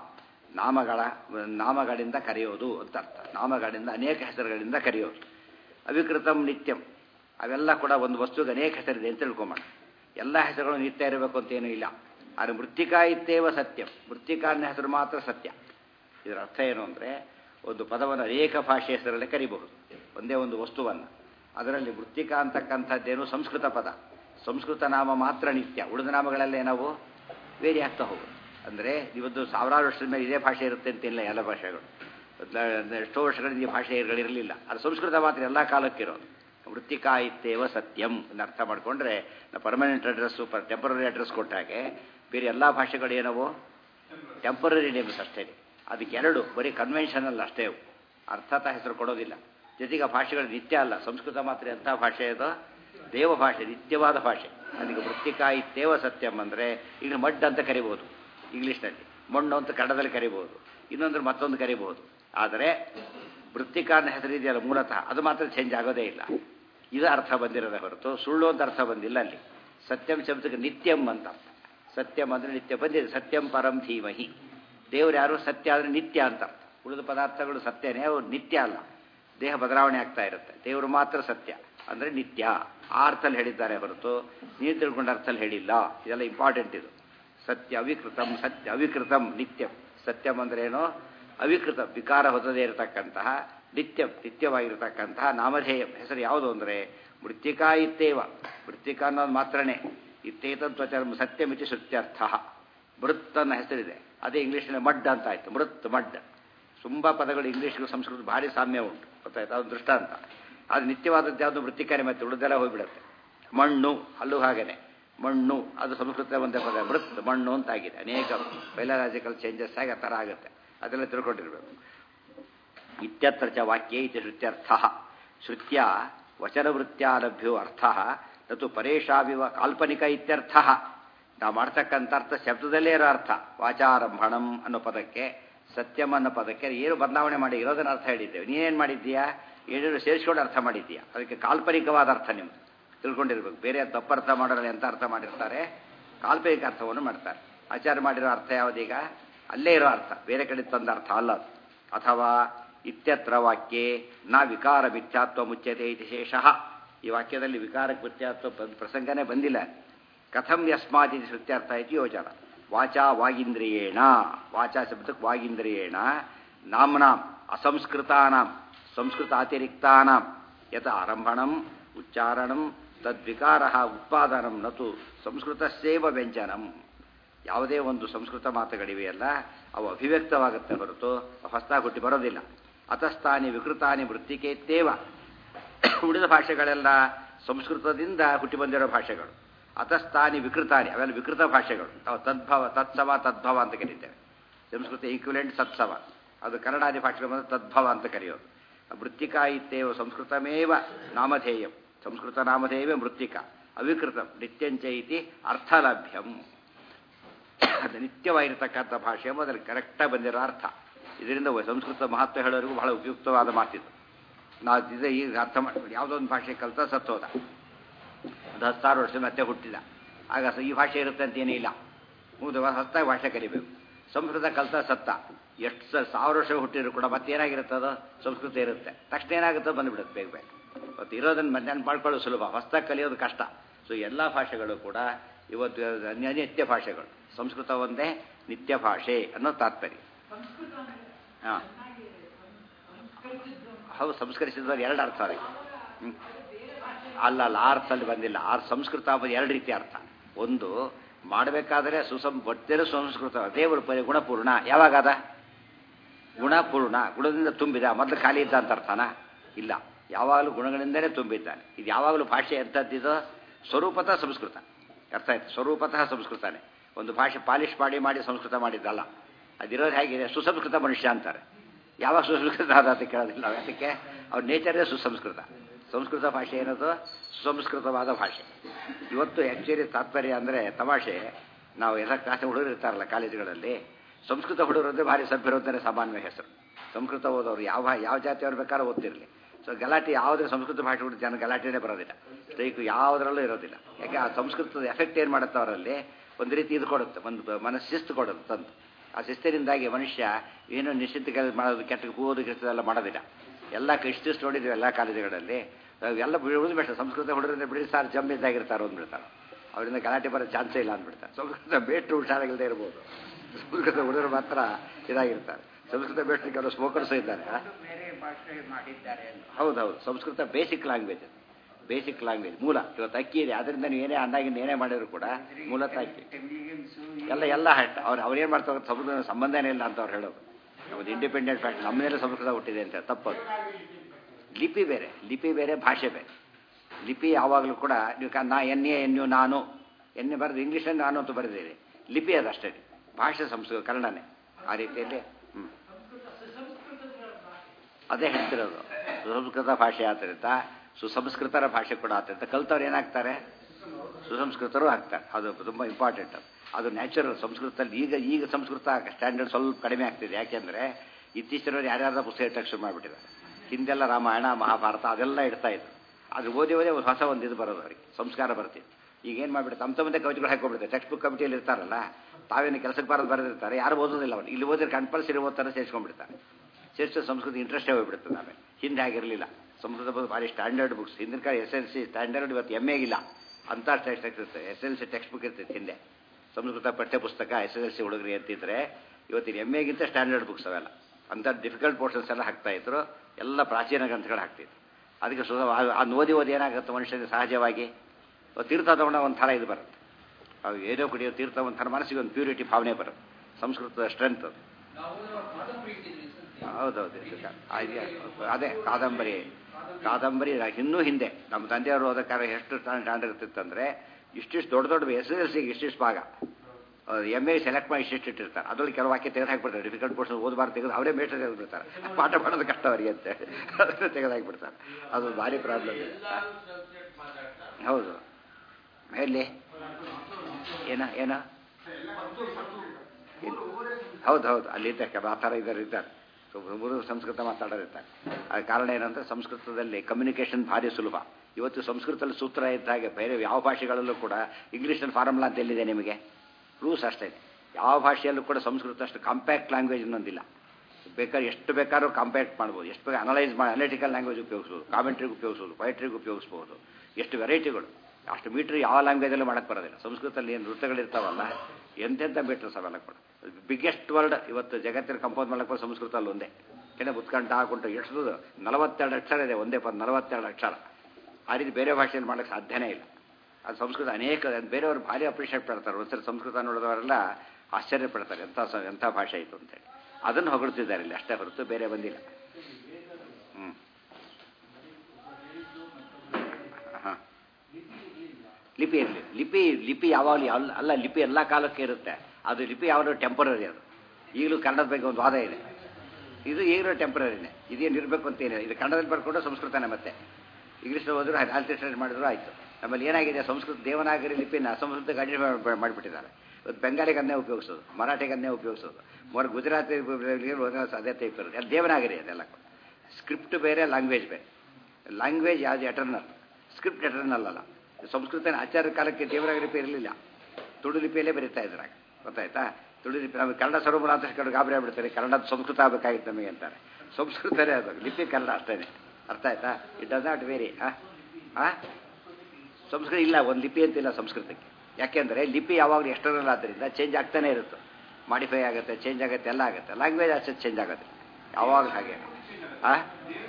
ನಾಮಗಳ ನಾಮಗಳಿಂದ ಕರೆಯೋದು ಅಂತ ಅರ್ಥ ನಾಮಗಳಿಂದ ಅನೇಕ ಹೆಸರುಗಳಿಂದ ಕರೆಯೋದು ಅವಿಕೃತಂ ನಿತ್ಯಂ ಅವೆಲ್ಲ ಕೂಡ ಒಂದು ವಸ್ತುಗೆ ಅನೇಕ ಹೆಸರಿದೆ ಅಂತ ತಿಳ್ಕೊಂಬೋಣ ಎಲ್ಲ ಹೆಸರುಗಳು ನಿತ್ಯ ಇರಬೇಕು ಅಂತೇನೂ ಇಲ್ಲ ಆದರೆ ಮೃತ್ತಿಕಾ ಇತ್ತೇವ ಸತ್ಯಂ ಮೃತ್ತಿಕಾ ಅನ್ನೋ ಹೆಸರು ಮಾತ್ರ ಸತ್ಯ ಇದರ ಅರ್ಥ ಏನು ಅಂದರೆ ಒಂದು ಪದವನ್ನು ಅನೇಕ ಭಾಷೆ ಹೆಸರಲ್ಲಿ ಕರಿಬಹುದು ಒಂದೇ ಒಂದು ವಸ್ತುವನ್ನು ಅದರಲ್ಲಿ ಮೃತ್ತಿಕಾ ಅಂತಕ್ಕಂಥದ್ದೇನು ಸಂಸ್ಕೃತ ಪದ ಸಂಸ್ಕೃತ ನಾಮ ಮಾತ್ರ ನಿತ್ಯ ಉಳಿದ ನಾಮಗಳೆಲ್ಲ ನಾವು ವೇರಿ ಆಗ್ತಾ ಹೋಗೋದು ಅಂದರೆ ಇವತ್ತು ಸಾವಿರಾರು ವರ್ಷದ ಮೇಲೆ ಇದೇ ಭಾಷೆ ಇರುತ್ತೆ ಅಂತಿಲ್ಲ ಎಲ್ಲ ಭಾಷೆಗಳು ಎಷ್ಟೋ ವರ್ಷಗಳಿಂದ ಈ ಭಾಷೆಗಳಿರಲಿಲ್ಲ ಅದು ಸಂಸ್ಕೃತ ಮಾತ್ರ ಎಲ್ಲ ಕಾಲಕ್ಕಿರೋದು ವೃತ್ತಿಕಾ ಇತ್ತೇವ ಸತ್ಯಂ ಅಂತ ಅರ್ಥ ಮಾಡಿಕೊಂಡ್ರೆ ನಾವು ಪರ್ಮನೆಂಟ್ ಅಡ್ರೆಸ್ಸು ಪರ್ ಟೆಂಪರರಿ ಅಡ್ರೆಸ್ ಕೊಟ್ಟಾಗೆ ಬೇರೆ ಎಲ್ಲ ಭಾಷೆಗಳು ಏನವು ಟೆಂಪರರಿ ನೇಮ್ಸ್ ಅಷ್ಟೇ ಅದಕ್ಕೆ ಎರಡು ಬರೀ ಕನ್ವೆನ್ಷನಲ್ ಅಷ್ಟೇ ಅವು ಅರ್ಥತ ಹೆಸರು ಕೊಡೋದಿಲ್ಲ ಜೊತೆಗೆ ಆ ಭಾಷೆಗಳು ನಿತ್ಯ ಅಲ್ಲ ಸಂಸ್ಕೃತ ಮಾತ್ರ ಎಂಥ ಭಾಷೆ ಅದು ದೇವ ಭಾಷೆ ನಿತ್ಯವಾದ ಭಾಷೆ ಅದಕ್ಕೆ ವೃತ್ತಿಕಾ ಇತ್ತೇವ ಸತ್ಯಂ ಅಂದರೆ ಈಗ ಮಡ್ ಅಂತ ಕರಿಬೋದು ಇಂಗ್ಲೀಷ್ನಲ್ಲಿ ಮಣ್ಣು ಅಂತ ಕನ್ನಡದಲ್ಲಿ ಕರಿಬೋದು ಇನ್ನೊಂದ್ರೆ ಮತ್ತೊಂದು ಕರಿಬೋದು ಆದರೆ ವೃತ್ತಿಕಾರನ ಹೆಸರಿದೆಯಲ್ಲ ಮೂಲತಃ ಅದು ಮಾತ್ರ ಚೇಂಜ್ ಆಗೋದೇ ಇಲ್ಲ ಇದು ಅರ್ಥ ಬಂದಿರೋದೇ ಹೊರತು ಸುಳ್ಳು ಅಂತ ಅರ್ಥ ಬಂದಿಲ್ಲ ಅಲ್ಲಿ ಸತ್ಯಂ ಶಬ್ದಕ್ಕೆ ನಿತ್ಯಂ ಅಂತ ಅರ್ಥ ಸತ್ಯಂ ಅಂದರೆ ನಿತ್ಯ ಬಂದಿದೆ ಸತ್ಯಂ ಪರಂ ಧೀಮಹಿ ದೇವರು ಯಾರು ಸತ್ಯ ಅಂದರೆ ನಿತ್ಯ ಅಂತ ಅರ್ಥ ಉಳಿದ ಪದಾರ್ಥಗಳು ಸತ್ಯನೇ ಅವು ನಿತ್ಯ ಅಲ್ಲ ದೇಹ ಬದಲಾವಣೆ ಆಗ್ತಾ ಇರುತ್ತೆ ದೇವರು ಮಾತ್ರ ಸತ್ಯ ಅಂದರೆ ನಿತ್ಯ ಆ ಅರ್ಥಲ್ಲಿ ಹೇಳಿದ್ದಾರೆ ಹೊರತು ನೀವು ತಿಳ್ಕೊಂಡ ಅರ್ಥಲ್ಲಿ ಹೇಳಿಲ್ಲ ಇದೆಲ್ಲ ಇಂಪಾರ್ಟೆಂಟ್ ಇದು ಸತ್ಯ ಅವಿಕೃತಂ ಸತ್ಯ ಅವಿಕೃತಂ ನಿತ್ಯಂ ಸತ್ಯಂ ಅಂದ್ರೆ ಏನೋ ಅವಿಕೃತ ವಿಕಾರ ಹೊಂದದೇ ಇರತಕ್ಕಂತಹ ನಿತ್ಯ ನಿತ್ಯವಾಗಿರತಕ್ಕಂತಹ ನಾಮಧೇಯ ಹೆಸರು ಯಾವುದು ಅಂದರೆ ಮೃತ್ತಿಕಾ ಇತ್ತೇವ ಮೃತ್ತಿಕಾ ಅನ್ನೋದು ಮಾತ್ರನೇ ಇತ್ತೇತತ್ವಚ ಸತ್ಯಮಿತಿ ಶ್ರುತ್ಯರ್ಥ ಮೃತ್ ಅನ್ನೋ ಹೆಸರಿದೆ ಅದೇ ಇಂಗ್ಲೀಷ್ನಲ್ಲಿ ಮಡ್ ಅಂತ ಆಯ್ತು ಮೃತ್ ಮಡ್ ತುಂಬ ಪದಗಳು ಇಂಗ್ಲೀಷ್ಗೂ ಸಂಸ್ಕೃತ ಭಾರಿ ಸಾಮ್ಯ ಉಂಟು ಗೊತ್ತಾಯ್ತು ಅದು ದೃಷ್ಟಾಂತ ಅದು ನಿತ್ಯವಾದದ್ದು ಯಾವುದು ವೃತ್ತಿಕಾರಿ ಮತ್ತೆ ಉಳಿದೆಲ್ಲ ಹೋಗಿಬಿಡುತ್ತೆ ಮಣ್ಣು ಅಲ್ಲೂ ಹಾಗೇನೆ ಮಣ್ಣು ಅದು ಸಂಸ್ಕೃತ ಒಂದೇ ಪದ ಮೃತ್ ಮಣ್ಣು ಅಂತಾಗಿದೆ ಅನೇಕ ಬಯಲಾಜಿಕಲ್ ಚೇಂಜಸ್ ಆಗಿ ಆ ಥರ ಆಗುತ್ತೆ ಅದೆಲ್ಲ ತಿಳ್ಕೊಂಡಿರ್ಬೇಕು ಇತ್ಯತ್ರ ಚ ವಾಕ್ಯೇ ಇತಿ ಶ್ರುತ್ಯರ್ಥ ಶ್ರುತ್ಯ ವಚನವೃತ್ಯಾಲಭ್ಯೋ ಅರ್ಥ ನತು ಪರೇಶಾವಿವ ಕಾಲ್ಪನಿಕ ಇತ್ಯರ್ಥ ನಾವು ಮಾಡ್ತಕ್ಕಂಥ ಅರ್ಥ ಶಬ್ದದಲ್ಲೇ ಇರೋ ಅರ್ಥ ವಾಚಾರಂಭಣಂ ಅನ್ನೋ ಪದಕ್ಕೆ ಸತ್ಯಂ ಅನ್ನೋ ಪದಕ್ಕೆ ಏನು ಬದಲಾವಣೆ ಮಾಡಿ ಇರೋದನ್ನ ಅರ್ಥ ಹೇಳಿದ್ದೇವೆ ನೀನೇನು ಮಾಡಿದ್ದೀಯಾ ಏನೇನು ಸೇರಿಸ್ಕೊಂಡು ಅರ್ಥ ಮಾಡಿದ್ದೀಯಾ ಅದಕ್ಕೆ ಕಾಲ್ಪನಿಕವಾದ ಅರ್ಥ ನಿಮ್ದು ತಿಳ್ಕೊಂಡಿರ್ಬೇಕು ಬೇರೆ ತಪ್ಪರ್ಥ ಮಾಡೋಲ್ಲ ಅಂತ ಅರ್ಥ ಮಾಡಿರ್ತಾರೆ ಕಾಲ್ಪನಿಕ ಅರ್ಥವನ್ನು ಮಾಡ್ತಾರೆ ಆಚಾರ ಮಾಡಿರೋ ಅರ್ಥ ಯಾವುದೀಗ ಅಲ್ಲೇ ಇರೋ ಅರ್ಥ ಬೇರೆ ಕಡೆ ತಂದ ಅರ್ಥ ಅಲ್ಲ ಅದು ಅಥವಾ ಇತ್ಯತ್ರ ವಾಕ್ಯೆ ನಾ ವಿಕಾರ ಮಿಥ್ಯಾತ್ವ ಮುಚ್ಯತೆ ಇತಿ ಶೇಷಃ ಈ ವಾಕ್ಯದಲ್ಲಿ ವಿಕಾರಕ್ಕೆ ಮಿಥ್ಯಾತ್ವ ಪ್ರಸಂಗನೇ ಬಂದಿಲ್ಲ ಕಥಂ ಯಸ್ಮಾದಿ ಶ್ರುತ್ಯರ್ಥ ಇತಿ ಯೋಚನ ವಾಚಾ ವಾಗಿಂದ್ರಿಯೇಣ ವಾಚಾ ಶಬ್ದಕ್ಕೆ ವಾಗಿಂದ್ರಿಯೇಣ ನಾಮ್ನಾಂ ಅಸಂಸ್ಕೃತಾನಾಂ ಸಂಸ್ಕೃತಾತಿರಿಕ್ತಾನಾಂ ಯತ ಆರಂಭಣಂ ಉಚ್ಚಾರಣಂ ತದ್ವಿಕಾರ ಉತ್ಪಾದನಂ ನತು ಸಂಸ್ಕೃತಸ್ಯೇವ ವ್ಯಂಜನಂ ಯಾವುದೇ ಒಂದು ಸಂಸ್ಕೃತ ಮಾತುಗಳಿವೆಯಲ್ಲ ಅವು ಅಭಿವ್ಯಕ್ತವಾಗುತ್ತೆ ಹೊರತು ಹೊಸದಾಗಿ ಹುಟ್ಟಿ ಬರೋದಿಲ್ಲ ಅತಸ್ಥಾನಿ ವಿಕೃತಾನಿ ವೃತ್ತಿಕೇತ್ತೇವ ಉಳಿದ ಭಾಷೆಗಳೆಲ್ಲ ಸಂಸ್ಕೃತದಿಂದ ಹುಟ್ಟಿ ಬಂದಿರೋ ಭಾಷೆಗಳು ಅತಸ್ಥಾನಿ ವಿಕೃತಾನಿ ಅವೆಲ್ಲ ವಿಕೃತ ಭಾಷೆಗಳು ತಾವು ತದ್ಭವ ತತ್ಸವ ತದ್ಭವ ಅಂತ ಕರೀತೇವೆ ಸಂಸ್ಕೃತ ಈಕ್ವಿಲೆಂಟ್ ಸತ್ಸವ ಅದು ಕನ್ನಡಾದಿ ಭಾಷೆಗಳು ಬಂದು ತದ್ಭವ ಅಂತ ಕರೆಯೋದು ವೃತ್ತಿಕಾ ಇತ್ತೇವ ಸಂಸ್ಕೃತಮೇವ ನಾಮಧೇಯಂ ಸಂಸ್ಕೃತ ನಾಮಧೇಯವೇ ಮೃತ್ತಿಕ ಅವಿಕೃತ ನಿತ್ಯಂಚ ಇತಿ ಅರ್ಥಲಭ್ಯಂ ಅದು ನಿತ್ಯವಾಗಿರ್ತಕ್ಕಂಥ ಭಾಷೆ ಮೊದಲು ಕರೆಕ್ಟಾಗಿ ಬಂದಿರೋ ಅರ್ಥ ಇದರಿಂದ ಸಂಸ್ಕೃತ ಮಹತ್ವ ಹೇಳೋರಿಗೂ ಬಹಳ ಉಪಯುಕ್ತವಾದ ಮಾತಿದ್ದು ನಾವು ಇದು ಈಗ ಅರ್ಥ ಮಾಡ್ಕೊಂಡು ಯಾವುದೋ ಒಂದು ಭಾಷೆ ಕಲಿತ ಸತ್ತೋದ ಅದು ಹತ್ತಾರು ವರ್ಷ ಮತ್ತೆ ಹುಟ್ಟಿಲ್ಲ ಆಗ ಸ- ಈ ಭಾಷೆ ಇರುತ್ತೆ ಅಂತ ಏನೂ ಇಲ್ಲ ಮುಗಿದು ಹೊಸದಾಗಿ ಭಾಷೆ ಕಲಿಬೇಕು ಸಂಸ್ಕೃತ ಕಲಿತ ಸತ್ತ ಎಷ್ಟು ಸ ಸಾವಿರ ವರ್ಷ ಹುಟ್ಟಿದ್ರು ಕೂಡ ಮತ್ತೆ ಏನಾಗಿರುತ್ತೆ ಅದು ಸಂಸ್ಕೃತ ಇರುತ್ತೆ ತಕ್ಷಣ ಏನಾಗುತ್ತೋ ಬಂದುಬಿಡುತ್ತೆ ಬೇಗ ಬೇಗ ಮತ್ತು ಇರೋದನ್ನು ಮಧ್ಯಾಹ್ನ ಮಾಡ್ಕೊಳ್ಳೋದು ಸುಲಭ ಹೊಸದಾಗಿ ಕಲಿಯೋದು ಕಷ್ಟ ಸೊ ಎಲ್ಲ ಭಾಷೆಗಳು ಕೂಡ ಇವತ್ತು ಅನ್ಯ ನಿತ್ಯ ಭಾಷೆಗಳು ಸಂಸ್ಕೃತ ಒಂದೇ ನಿತ್ಯ ಭಾಷೆ ಅನ್ನೋ ತಾತ್ಪರ್ಯ ಹಾಂ ಹೌದು ಸಂಸ್ಕರಿಸಿದವರು ಎರಡು ಅರ್ಥ ಅದಕ್ಕೆ ಹ್ಮ್. ಅಲ್ಲ ಅಲ್ಲ ಆ ಅರ್ಥದಲ್ಲಿ ಬಂದಿಲ್ಲ ಆ ಸಂಸ್ಕೃತ ಅಂಬುದು ಎರಡು ರೀತಿ ಅರ್ಥ ಒಂದು ಮಾಡಬೇಕಾದ್ರೆ ಸುಸಂ ಗೊತ್ತಿರೋ ಸಂಸ್ಕೃತ ದೇವರು ಪರಿ ಗುಣಪೂರ್ಣ ಯಾವಾಗದ ಗುಣಪೂರ್ಣ ಗುಣದಿಂದ ತುಂಬಿದ ಮೊದಲು ಖಾಲಿ ಇದ್ದ ಅಂತ ಅರ್ಥನ ಇಲ್ಲ ಯಾವಾಗಲೂ ಗುಣಗಳಿಂದಲೇ ತುಂಬಿದ್ದಾನೆ ಇದು ಯಾವಾಗಲೂ ಭಾಷೆ ಎಂಥದ್ದಿದೋ ಸ್ವರೂಪತಃ ಸಂಸ್ಕೃತ ಅರ್ಥ ಆಯ್ತು ಸ್ವರೂಪತಃ ಸಂಸ್ಕೃತನೇ ಒಂದು ಭಾಷೆ ಪಾಲಿಷ್ ಮಾಡಿ ಮಾಡಿ ಸಂಸ್ಕೃತ ಮಾಡಿದ್ದಲ್ಲ ಅದಿರೋದು ಹೇಗಿದೆ ಸುಸಂಸ್ಕೃತ ಮನುಷ್ಯ ಅಂತಾರೆ ಯಾವಾಗ ಸುಸಂಸ್ಕೃತ ಆದ ಅಂತ ಕೇಳೋದಿಲ್ಲ ನಾವು ಯಾತಕ್ಕೆ ಅವ್ರ ನೇಚರೇ ಸುಸಂಸ್ಕೃತ ಸಂಸ್ಕೃತ ಭಾಷೆ ಏನದು ಸುಸಂಸ್ಕೃತವಾದ ಭಾಷೆ ಇವತ್ತು ಆ್ಯಕ್ಚುಲಿ ತಾತ್ಪರ್ಯ ಅಂದರೆ ತಮಾಷೆ ನಾವು ಎಲ್ಲ ಕ್ಲಾಸ್ ಹುಡುಗರು ಇರ್ತಾರಲ್ಲ ಕಾಲೇಜುಗಳಲ್ಲಿ ಸಂಸ್ಕೃತ ಹುಡುಗರು ಅಂದರೆ ಭಾರಿ ಸಭ್ಯರು ಅಂತಾನೆ ಸಾಮಾನ್ಯ ಹೆಸರು ಸಂಸ್ಕೃತ ಓದೋರು ಯಾವ ಯಾವ ಜಾತಿಯವ್ರು ಬೇಕಾದ್ರೂ ಓದ್ತಿರಲಿ ಸೊ ಗಲಾಟೆ ಯಾವುದೇ ಸಂಸ್ಕೃತ ಭಾಷೆ ಹುಡುಗ ಜನ ಗಲಾಟೆನೇ ಬರೋದಿಲ್ಲ ಸ್ಟ್ರೈಕು ಯಾವುದರಲ್ಲೂ ಇರೋದಿಲ್ಲ ಯಾಕೆ ಆ ಸಂಸ್ಕೃತದ ಎಫೆಕ್ಟ್ ಏನು ಮಾಡುತ್ತೆ ಅವರಲ್ಲಿ ಒಂದು ರೀತಿ ಇದು ಕೊಡುತ್ತೆ ಒಂದು ಮನಸ್ಸು ಶಿಸ್ತು ಕೊಡುತ್ತೆ ತಂದು ಆ ಶಿಸ್ತಿನಿಂದಾಗಿ ಮನುಷ್ಯ ಏನೋ ನಿಶ್ಚಿತ ಮಾಡೋದು ಕೆಟ್ಟ ಕೂದು ಕೆಟ್ಟದೆಲ್ಲ ಮಾಡೋದಿಲ್ಲ ಎಲ್ಲ ಇಷ್ಟಿಷ್ಟು ನೋಡಿದ್ವಿ ಎಲ್ಲ ಕಾಲೇಜುಗಳಲ್ಲಿ ಎಲ್ಲ ಉಳಿದ್ಬಿಟ್ಟು ಸಂಸ್ಕೃತ ಹುಡುಗರಿಂದ ಬಿಡಿ ಸಾರ್ ಜಂಪ್ ಇದ್ದಾಗಿರ್ತಾರೆ ಅಂದ್ಬಿಡ್ತಾರೆ ಅವರಿಂದ ಗಲಾಟೆ ಬರೋ ಚಾನ್ಸೇ ಇಲ್ಲ ಅಂದ್ಬಿಡ್ತಾರೆ ಸಂಸ್ಕೃತ ಬೇಟ್ರು ಹುಷಾರಾಗಿಲ್ಲದೆ ಇರ್ಬೋದು ಸಂಸ್ಕೃತ ಹುಡುಗರು ಮಾತ್ರ ಇದಾಗಿರ್ತಾರೆ ಸಂಸ್ಕೃತ ಬೇಟ್ರು ಕೆಲವು ಸ್ಮೋಕರ್ಸ್ ಇದ್ದಾರೆ ಬೇರೆ ಭಾಷೆ ಮಾಡಿದ್ದಾರೆ ಅಂತ ಹೌದೌದು Sanskrit basic language basic language ಮೂಲ ಇವತ್ತು ಅಕ್ಕಿ ಇದೆ ಅದರಿಂದ ನೀವು ಏನೇ ಅಂದಾಗಿಂದ ಏನೇ ಮಾಡಿದ್ರು ಕೂಡ ಮೂಲತಃ ಅಕ್ಕಿ ಟೆಕ್ನಿಷಿಯನ್ಸು ಎಲ್ಲ ಎಲ್ಲ ಹಟ್ ಅವ್ರು ಅವ್ರೇನು ಮಾಡ್ತಾರೆ ಸಂಸ್ಕೃತ ಸಂಬಂಧನೇ ಇಲ್ಲ ಅಂತ ಅವ್ರು ಹೇಳೋದು ಒಂದು ಇಂಡಿಪೆಂಡೆಂಟ್ ಫ್ಯಾಕ್ಟ್ ನಮ್ಮನೇಲೆ ಸಂಸ್ಕೃತ ಹುಟ್ಟಿದೆ ಅಂತ ತಪ್ಪದು ಲಿಪಿ ಬೇರೆ ಲಿಪಿ ಬೇರೆ ಭಾಷೆ ಬೇರೆ ಲಿಪಿ ಯಾವಾಗಲೂ ಕೂಡ ನೀವು ಕ- ನಾ ಎನ್ ಎ ಎನ್ ಯು ನಾನು ಎನ್ ಎ ಬರೆದು ಇಂಗ್ಲೀಷಲ್ಲಿ ನಾನು ಅಂತ ಬರೆದಿರಿ ಲಿಪಿ ಅದಷ್ಟೇ ಭಾಷೆ ಸಂಸ್ಕೃತ ಕನ್ನಡನೇ ಆ ರೀತಿಯಲ್ಲಿ ಹ್ಞೂ ಅದೇ ಹೇಳ್ತಿರೋದು ಸುಸಂಸ್ಕೃತ ಭಾಷೆ ಆದ್ದರಿಂದ ಸುಸಂಸ್ಕೃತರ ಭಾಷೆ ಕೂಡ ಆದ್ದರಿಂದ ಕಲ್ತವ್ರು ಏನಾಗ್ತಾರೆ ಸುಸಂಸ್ಕೃತರು ಆಗ್ತಾರೆ ಅದು ತುಂಬ ಇಂಪಾರ್ಟೆಂಟ್ ಅದು ಅದು ನ್ಯಾಚುರಲ್ ಸಂಸ್ಕೃತದಲ್ಲಿ ಈಗ ಈಗ ಸಂಸ್ಕೃತ ಸ್ಟ್ಯಾಂಡರ್ಡ್ ಸ್ವಲ್ಪ ಕಡಿಮೆ ಆಗ್ತಿದೆ ಯಾಕೆಂದರೆ ಇತ್ತೀಚಿನವ್ರು ಯಾರ್ಯಾರ ಪುಸ್ತಕ ಇಟ್ಟಕ್ಕೆ ಶುರು ಮಾಡಿಬಿಟ್ಟಿದ್ದಾರೆ ಹಿಂದೆಲ್ಲ ರಾಮಾಯಣ ಮಹಾಭಾರತ ಅದೆಲ್ಲ ಇಡ್ತಾ ಇದ್ರು ಅದು ಓದಿ ಓದಿ ಒಂದು ಹೊಸ ಒಂದು ಇದು ಬರೋದು ಅವರಿಗೆ ಸಂಸ್ಕಾರ ಬರ್ತಿತ್ತು ಈಗ ಏನು ಮಾಡಿಬಿಟ್ಟು ತಮ್ಮ ತಮ್ಮದೇ ಕವಿತೆಗಳು ಹಾಕೊಂಡ್ಬಿಡ್ತಾರೆ ಟೆಕ್ಸ್ಟ್ ಬುಕ್ ಕಮಿಟಿಯಲ್ಲಿ ಇರ್ತಾರಲ್ಲ ತಾವೇನು ಕೆಲಸಕ್ಕೆ ಬರೋದು ಬರೆದಿರ್ತಾರೆ ಯಾರು ಓದೋದಿಲ್ಲ ಅವರು ಇಲ್ಲಿ ಓದಿದ್ರೆ ಕಂಪಲ್ಸರಿ ಓದ್ತಾರೆ ಸೇರಿಸ್ಕೊಂಡ್ಬಿಡ್ತಾರೆ ಸೇರಿಸೋ ಸಂಸ್ಕೃತಿ ಇಂಟ್ರೆಸ್ಟೇ ಹೋಗ್ಬಿಡುತ್ತೆ ಆಮೇಲೆ ಹಿಂದೆ ಆಗಿರಲಿಲ್ಲ ಸಂಸ್ಕೃತ ಬುಕ್ ಭಾರಿ ಸ್ಟ್ಯಾಂಡರ್ಡ್ ಬುಕ್ಸ್ ಹಿಂದಿನ ಕಾಲ ಎಸ್ ಎಲ್ ಸಿ ಸ್ಟ್ಯಾಂಡರ್ಡ್ ಇವತ್ತು ಎಮ್ ಎಗಿಲ್ಲ ಅಂಥ ಟೆಕ್ಸ್ಟ್ ಇರ್ತದೆ S L C text book ಇರ್ತೈತೆ ಹಿಂದೆ ಸಂಸ್ಕೃತ ಪಠ್ಯ ಪುಸ್ತಕ ಎಸ್ ಎಸ್ ಎಲ್ ಸಿ ಹುಡುಗರಿ ಅಂತಿದ್ರೆ ಇವತ್ತಿನ ಎಮ್ ಎಗಿಂತ ಸ್ಟ್ಯಾಂಡರ್ಡ್ ಬುಕ್ಸ್ ಅವೆಲ್ಲ ಅಂಥ ಡಿಫಿಕಲ್ಟ್ ಪೋರ್ಷನ್ಸ್ ಎಲ್ಲ ಹಾಕ್ತಾ ಇದ್ರು ಎಲ್ಲ ಪ್ರಾಚೀನ ಗ್ರಂಥಗಳು ಹಾಕ್ತಿದ್ರು ಅದಕ್ಕೆ ಸುಧ ಅದು ಓದಿ ಓದಿ ಏನಾಗುತ್ತೆ ಮನುಷ್ಯನಿಗೆ ಸಹಜವಾಗಿ ತೀರ್ಥ ತಗೊಂಡ ಒಂಥರ ಇದು ಬರುತ್ತೆ ಅದು ಏನೋ ಕುಡಿಯೋ ತೀರ್ಥ ಒಂಥರ ಮನಸ್ಸಿಗೆ ಒಂದು ಪ್ಯೂರಿಟಿ ಭಾವನೆ ಬರುತ್ತೆ ಸಂಸ್ಕೃತದ ಸ್ಟ್ರೆಂತ್ ಅದು ಹೌದೌದು ಇದು ಅದೇ ಅದೇ ಕಾದಂಬರಿ ಕಾದಂಬರಿ ಇನ್ನೂ ಹಿಂದೆ ನಮ್ಮ ತಂದೆಯವರು ಓದಕ್ಕಾರೆ ಎಷ್ಟು ಸ್ಟ್ಯಾಂಡರ್ಡ್ ಇರ್ತಿತ್ತಂದ್ರೆ ಇಷ್ಟಿಷ್ಟು ದೊಡ್ಡ ದೊಡ್ಡ ಎಸ್ ಎಸ್ ಸಿಗೆ ಇಷ್ಟಿಷ್ಟು ಭಾಗ ಎಮ್ ಎ ಸೆಲೆಕ್ಟ್ ಮಾಡಿ ಇಷ್ಟಿಷ್ಟು ಇಟ್ಟಿರ್ತಾರೆ ಅದ್ರಲ್ಲಿ ಕೆಲವು ವಾಕ್ಯ ತೆಗೆದು ಹಾಕ್ಬಿಡ್ತಾರೆ ಡಿಫಿಕಲ್ಟ್ ಪೋರ್ಷನ್ ಓದಬಾರ್ದು ತೆಗೆದು ಅವರೇ ಮೇಟ್ರ್ ತೆಗೆದು ಬಿಡ್ತಾರೆ ಪಾಠ ಮಾಡೋದು ಕಷ್ಟ ಅವರಿಗೆ ಅಂತ ಅದನ್ನು ತೆಗೆದು ಹಾಕ್ಬಿಡ್ತಾರೆ ಅದು ಭಾರಿ ಪ್ರಾಬ್ಲಮ್ ಇದೆ ಹೌದು ಎಲ್ಲಿ ಏನ ಏನ ಹೌದು ಹೌದು ಅಲ್ಲಿ ಇದ್ದಾರೆ ಆ ಥರ ಇದ್ದಾರೆ ಇದ್ದಾರೆ ಸೊ ಮೂರು ಸಂಸ್ಕೃತ ಮಾತಾಡೋರಿರ್ತಾರೆ ಆ ಕಾರಣ ಏನಂದ್ರೆ ಸಂಸ್ಕೃತದಲ್ಲಿ ಕಮ್ಯುನಿಕೇಷನ್ ಭಾರಿ ಸುಲಭ ಇವತ್ತು ಸಂಸ್ಕೃತದಲ್ಲಿ ಸೂತ್ರ ಇದ್ದ ಹಾಗೆ ಬೇರೆ ಯಾವ ಭಾಷೆಗಳಲ್ಲೂ ಕೂಡ ಇಂಗ್ಲೀಷಲ್ಲಿ ಫಾರ್ಮುಲಾ ಅಂತ ಎಲ್ಲಿದೆ ನಿಮಗೆ ರೂಲ್ಸ್ ಅಷ್ಟೇ ಯಾವ ಭಾಷೆಯಲ್ಲೂ ಕೂಡ ಸಂಸ್ಕೃತ ಅಷ್ಟು ಕಾಂಪ್ಯಾಕ್ಟ್ ಲ್ಯಾಂಗ್ವೇಜ್ ಇನ್ನೊಂದಿಲ್ಲ ಬೇಕಾದ್ರೆ ಎಷ್ಟು ಬೇಕಾದ್ರೂ ಕಾಂಪ್ಯಾಕ್ಟ್ ಮಾಡ್ಬೋದು ಎಷ್ಟು ಬೇಕಾದ್ರೆ ಅನಲೈಸ್ ಮಾಡಿ ಅನಾಲಿಟಿಕಲ್ ಲ್ಯಾಂಗ್ವೇಜ್ ಉಪಯೋಗಿಸ್ಬೋದು ಕಾಮೆಂಟ್ರಿಗೆ ಉಪಯೋಗಿಸ್ಬೋದು ಪೊಯಟ್ರಿಗೆ ಉಪಯೋಗಿಸ್ಬೋದು ಎಷ್ಟು ವೆರೈಟಿಗಳು ಅಷ್ಟು ಮೀಟ್ರ್ ಯಾವ ಲ್ಯಾಂಗ್ವೇಜಲ್ಲೂ ಮಾಡಕ್ಕೆ ಬರೋದಿಲ್ಲ ಸಂಸ್ಕೃತದಲ್ಲಿ ಏನು ನೃತ್ಯಗಳಿರ್ತಾವಲ್ಲ ಎಂತೆಂಥ ಮೀಟ್ರ್ಸ್ ಅವೆಲ್ಲ ಕೂಡ ಬಿಗ್ಗೆಸ್ಟ್ ವರ್ಡ್ ಇವತ್ತು ಜಗತ್ತಿನ ಕಂಪೋಸ್ ಮಾಡಕ್ಕೆ ಬರೋ ಸಂಸ್ಕೃತದಲ್ಲಿ ಒಂದೇ ಕೆನೆ ಉತ್ಕಂಠ ಹಾಕೊಂಡು ಎಷ್ಟು ನಲವತ್ತೆರಡು ಅಕ್ಷರ ಇದೆ ಒಂದೇ ಪದ ನಲವತ್ತೆರಡು ಅಕ್ಷರ ಆ ರೀತಿ ಬೇರೆ ಭಾಷೆಯಲ್ಲಿ ಮಾಡೋಕ್ಕೆ ಸಾಧ್ಯನೇ ಇಲ್ಲ ಅದು ಸಂಸ್ಕೃತ ಅನೇಕ ಬೇರೆಯವರು ಭಾರಿ ಅಪ್ರಿಷಿಯೇಟ್ ಪಡ್ತಾರೆ ಒಂದ್ಸರಿ ಸಂಸ್ಕೃತ ನೋಡಿದವರೆಲ್ಲ ಆಶ್ಚರ್ಯ ಪಡ್ತಾರೆ ಎಂಥ ಸ ಎಂಥ ಭಾಷೆ ಇತ್ತು ಅಂತೇಳಿ ಅದನ್ನು ಹೊಗಳ್ತಿದ್ದಾರೆ ಇಲ್ಲಿ ಅಷ್ಟೇ ಹೊರತು ಬೇರೆ ಬಂದಿಲ್ಲ ಹ್ಞೂ ಹಾಂ ಲಿಪಿ ಇರಲಿ ಲಿಪಿ ಲಿಪಿ ಯಾವಾಗಲೂ ಅಲ್ಲ ಅಲ್ಲ ಲಿಪಿ ಎಲ್ಲ ಕಾಲಕ್ಕೆ ಇರುತ್ತೆ ಅದು ಲಿಪಿ ಯಾವಾಗಲೂ ಟೆಂಪರರಿ ಅದು ಈಗಲೂ ಕನ್ನಡದ ಬಗ್ಗೆ ಒಂದು ವಾದ ಇದೆ ಇದು ಈಗಲೂ ಟೆಂಪರರಿನೇ ಇದೇನು ಇರಬೇಕು ಅಂತ ಏನಿಲ್ಲ ಇದು ಕನ್ನಡದಲ್ಲಿ ಬರ್ಕೊಂಡು ಸಂಸ್ಕೃತನೇ ಮತ್ತೆ ಇಂಗ್ಲೀಷ್ ಹೋದ್ರು ಟ್ರಾನ್ಸ್ಲೇಷನ್ ಮಾಡಿದ್ರು ಆಯಿತು ನಮ್ಮಲ್ಲಿ ಏನಾಗಿದೆ ಸಂಸ್ಕೃತ ದೇವನಾಗರಿ ಲಿಪಿನ ಸಂಸ್ಕೃತ ಗಡಿ ಮಾಡಿಬಿಟ್ಟಿದ್ದಾರೆ ಇವತ್ತು ಬೆಂಗಾಲಿಗೆ ಅದನ್ನೇ ಉಪಯೋಗಿಸೋದು ಮರಾಠಿಗೆ ಅದನ್ನೇ ಉಪಯೋಗಿಸೋದು ಮೊರ ಗುಜರಾತಿ ಅದೇ ಟೈಪ್ ಇರುತ್ತೆ ಅದು ದೇವನಾಗರಿ ಅದೆಲ್ಲ ಸ್ಕ್ರಿಪ್ಟ್ ಬೇರೆ ಲ್ಯಾಂಗ್ವೇಜ್ ಬೇರೆ ಲ್ಯಾಂಗ್ವೇಜ್ ಯಾವ್ದು ಎಟರ್ನಲ್ ಸ್ಕ್ರಿಪ್ಟ್ ಎಟರ್ನಲ್ ಅಲ್ಲ ಸಂಸ್ಕೃತ ಆಚಾರ್ಯ ಕಾಲಕ್ಕೆ ದೇವರಾಗ ಲಿಪಿ ಇರಲಿಲ್ಲ ತುಳು ಲಿಪಿಯಲ್ಲೇ ಬರೀತಾ ಇದ್ರಾಗ ಗೊತ್ತಾಯ್ತಾ ತುಳು ಲಿಪಿ ನಮಗೆ ಕನ್ನಡ ಸ್ವರೂಪ ಅಂತ ಕಡೆ ಗಾಬರಿ ಆಗ್ಬಿಡ್ತಾರೆ ಕನ್ನಡದ ಸಂಸ್ಕೃತ ಆಗಬೇಕಾಗಿತ್ತು ನಮಗೆ ಅಂತಾರೆ ಸಂಸ್ಕೃತನೇ ಅದು ಲಿಪಿ ಕನ್ನಡ ಅಷ್ಟೇ ಅರ್ಥ ಆಯ್ತಾ ಇಟ್ ಡಸ್ ನಾಟ್ ವೇರಿ ಹಾಂ ಸಂಸ್ಕೃತ ಇಲ್ಲ ಒಂದು ಲಿಪಿ ಅಂತಿಲ್ಲ ಸಂಸ್ಕೃತಕ್ಕೆ ಯಾಕೆಂದರೆ ಲಿಪಿ ಯಾವಾಗಲೂ ಎಕ್ಸ್ಟರ್ನಲ್ ಆದ್ದರಿಂದ ಚೇಂಜ್ ಆಗ್ತಾನೆ ಇರುತ್ತೆ ಮಾಡಿಫೈ ಆಗುತ್ತೆ ಚೇಂಜ್ ಆಗುತ್ತೆ ಎಲ್ಲ ಆಗುತ್ತೆ ಲ್ಯಾಂಗ್ವೇಜ್ ಅಷ್ಟೇ ಚೇಂಜ್ ಆಗುತ್ತೆ ಯಾವಾಗಲೂ ಹಾಗೆ ಹಾಂ